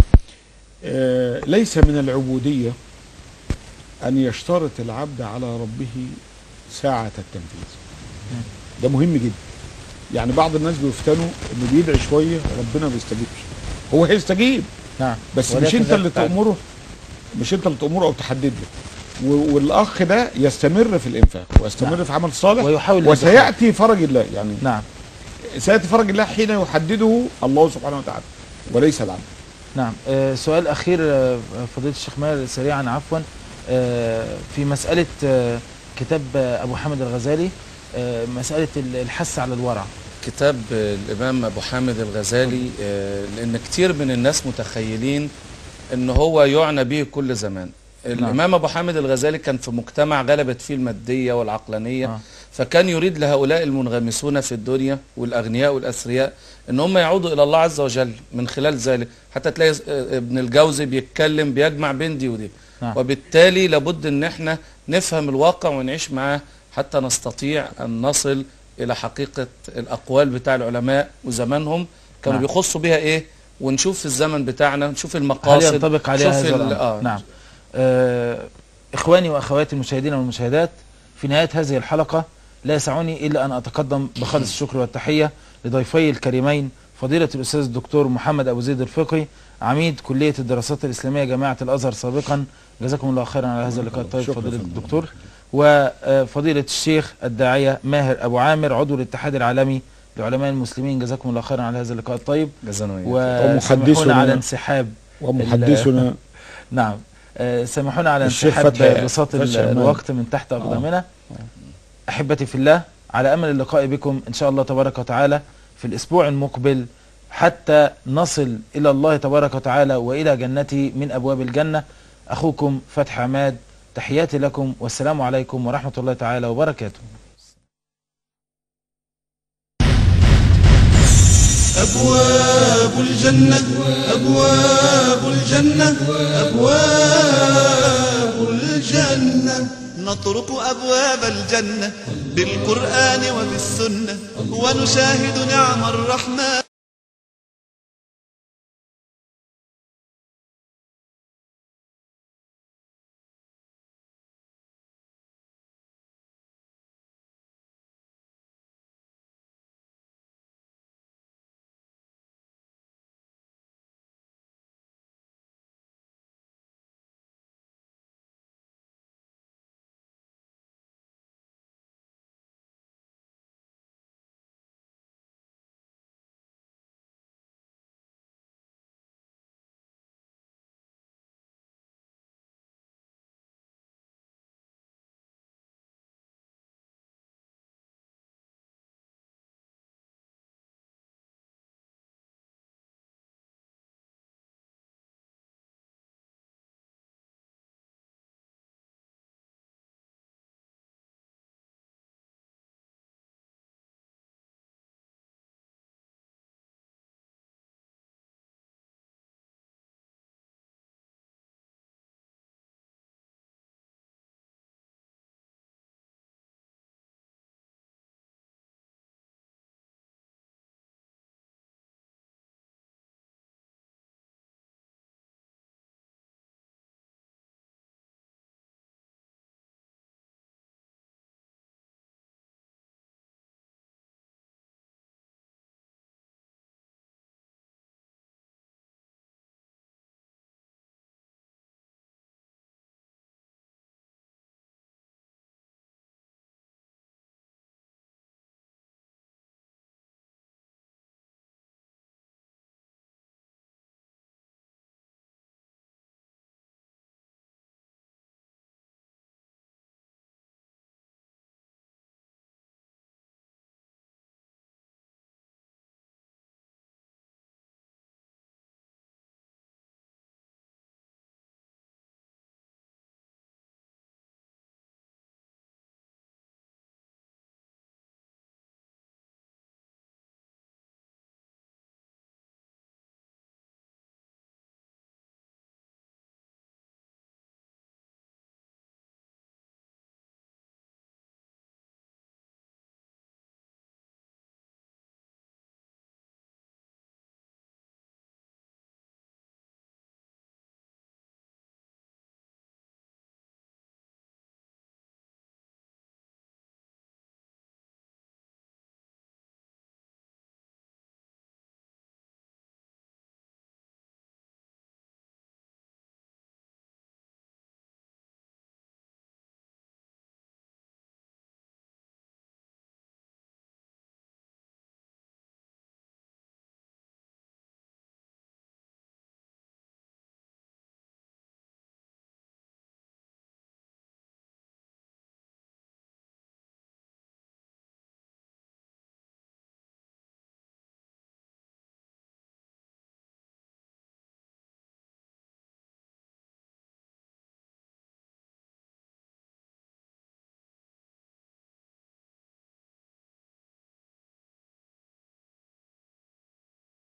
Speaker 1: آه ليس من العبوديه ان يشترط العبد على ربه ساعه التنفيذ ده مهم جدا يعني بعض الناس بيفتنوا انه بيدعي شويه ربنا ما بيستجيبش هو هيستجيب
Speaker 6: نعم
Speaker 1: بس مش
Speaker 6: ولكن
Speaker 1: انت
Speaker 6: لا
Speaker 1: اللي
Speaker 6: تفعل.
Speaker 1: تأمره مش انت اللي تأمره او تحدد له و- والاخ ده يستمر في الانفاق ويستمر
Speaker 6: نعم.
Speaker 1: في عمل صالح
Speaker 6: ويحاول
Speaker 1: وسياتي فرج الله يعني
Speaker 6: نعم
Speaker 1: سياتي فرج الله حين يحدده الله سبحانه وتعالى وليس العبد
Speaker 6: نعم آه، سؤال أخير آه، فضيلة الشيخ ماهر سريعا عفوا آه، في مسألة آه، كتاب آه، أبو حامد الغزالي آه، مسألة ال- الحث على الورع
Speaker 7: كتاب الإمام أبو حامد الغزالي آه، لأن كتير من الناس متخيلين أن هو يعنى به كل زمان الإمام أبو حامد الغزالي كان في مجتمع غلبت فيه المادية والعقلانية
Speaker 6: آه.
Speaker 7: فكان يريد لهؤلاء المنغمسون في الدنيا والأغنياء والأثرياء أن هم يعودوا إلى الله عز وجل من خلال ذلك حتى تلاقي آه، ابن الجوزي بيتكلم بيجمع بين دي ودي
Speaker 6: نعم.
Speaker 7: وبالتالي لابد أن احنا نفهم الواقع ونعيش معاه حتى نستطيع أن نصل إلى حقيقة الأقوال بتاع العلماء وزمانهم كانوا
Speaker 6: نعم.
Speaker 7: بيخصوا بيها إيه ونشوف في الزمن بتاعنا نشوف
Speaker 6: هل
Speaker 7: المقاصد
Speaker 6: ينطبق عليها
Speaker 7: نشوف
Speaker 6: هذا
Speaker 7: ال-
Speaker 6: الأمر؟
Speaker 7: آه
Speaker 6: نعم آه، إخواني وأخواتي المشاهدين والمشاهدات في نهاية هذه الحلقة لا يسعني إلا أن أتقدم بخالص الشكر والتحية لضيفي الكريمين فضيلة الأستاذ الدكتور محمد أبو زيد الفقي عميد كلية الدراسات الإسلامية جامعة الأزهر سابقا جزاكم الله خيرا على هذا اللقاء الطيب
Speaker 1: شكرا
Speaker 6: فضيلة
Speaker 1: فندم.
Speaker 6: الدكتور وفضيلة الشيخ الداعية ماهر أبو عامر عضو الاتحاد العالمي لعلماء المسلمين جزاكم الله خيرا على هذا اللقاء الطيب
Speaker 7: جزانا وإياك.
Speaker 6: وسامحونا
Speaker 1: ومحدثنا-
Speaker 6: على انسحاب
Speaker 1: ومحدثنا
Speaker 6: نعم آه، سامحونا على
Speaker 1: الشيخ
Speaker 6: انسحاب
Speaker 1: فتحي-
Speaker 6: بساط ال-
Speaker 1: فتحي أمان.
Speaker 6: الوقت من تحت أقدامنا أحبتي في الله على أمل اللقاء بكم إن شاء الله تبارك وتعالى في الأسبوع المقبل حتى نصل إلى الله تبارك وتعالى وإلى جنته من أبواب الجنة أخوكم فتح عماد تحياتي لكم والسلام عليكم ورحمة الله تعالى وبركاته
Speaker 2: أبواب الجنة أبواب الجنة أبواب الجنة نطرق أبواب الجنة بالقرآن وبالسنة ونشاهد نعم الرحمن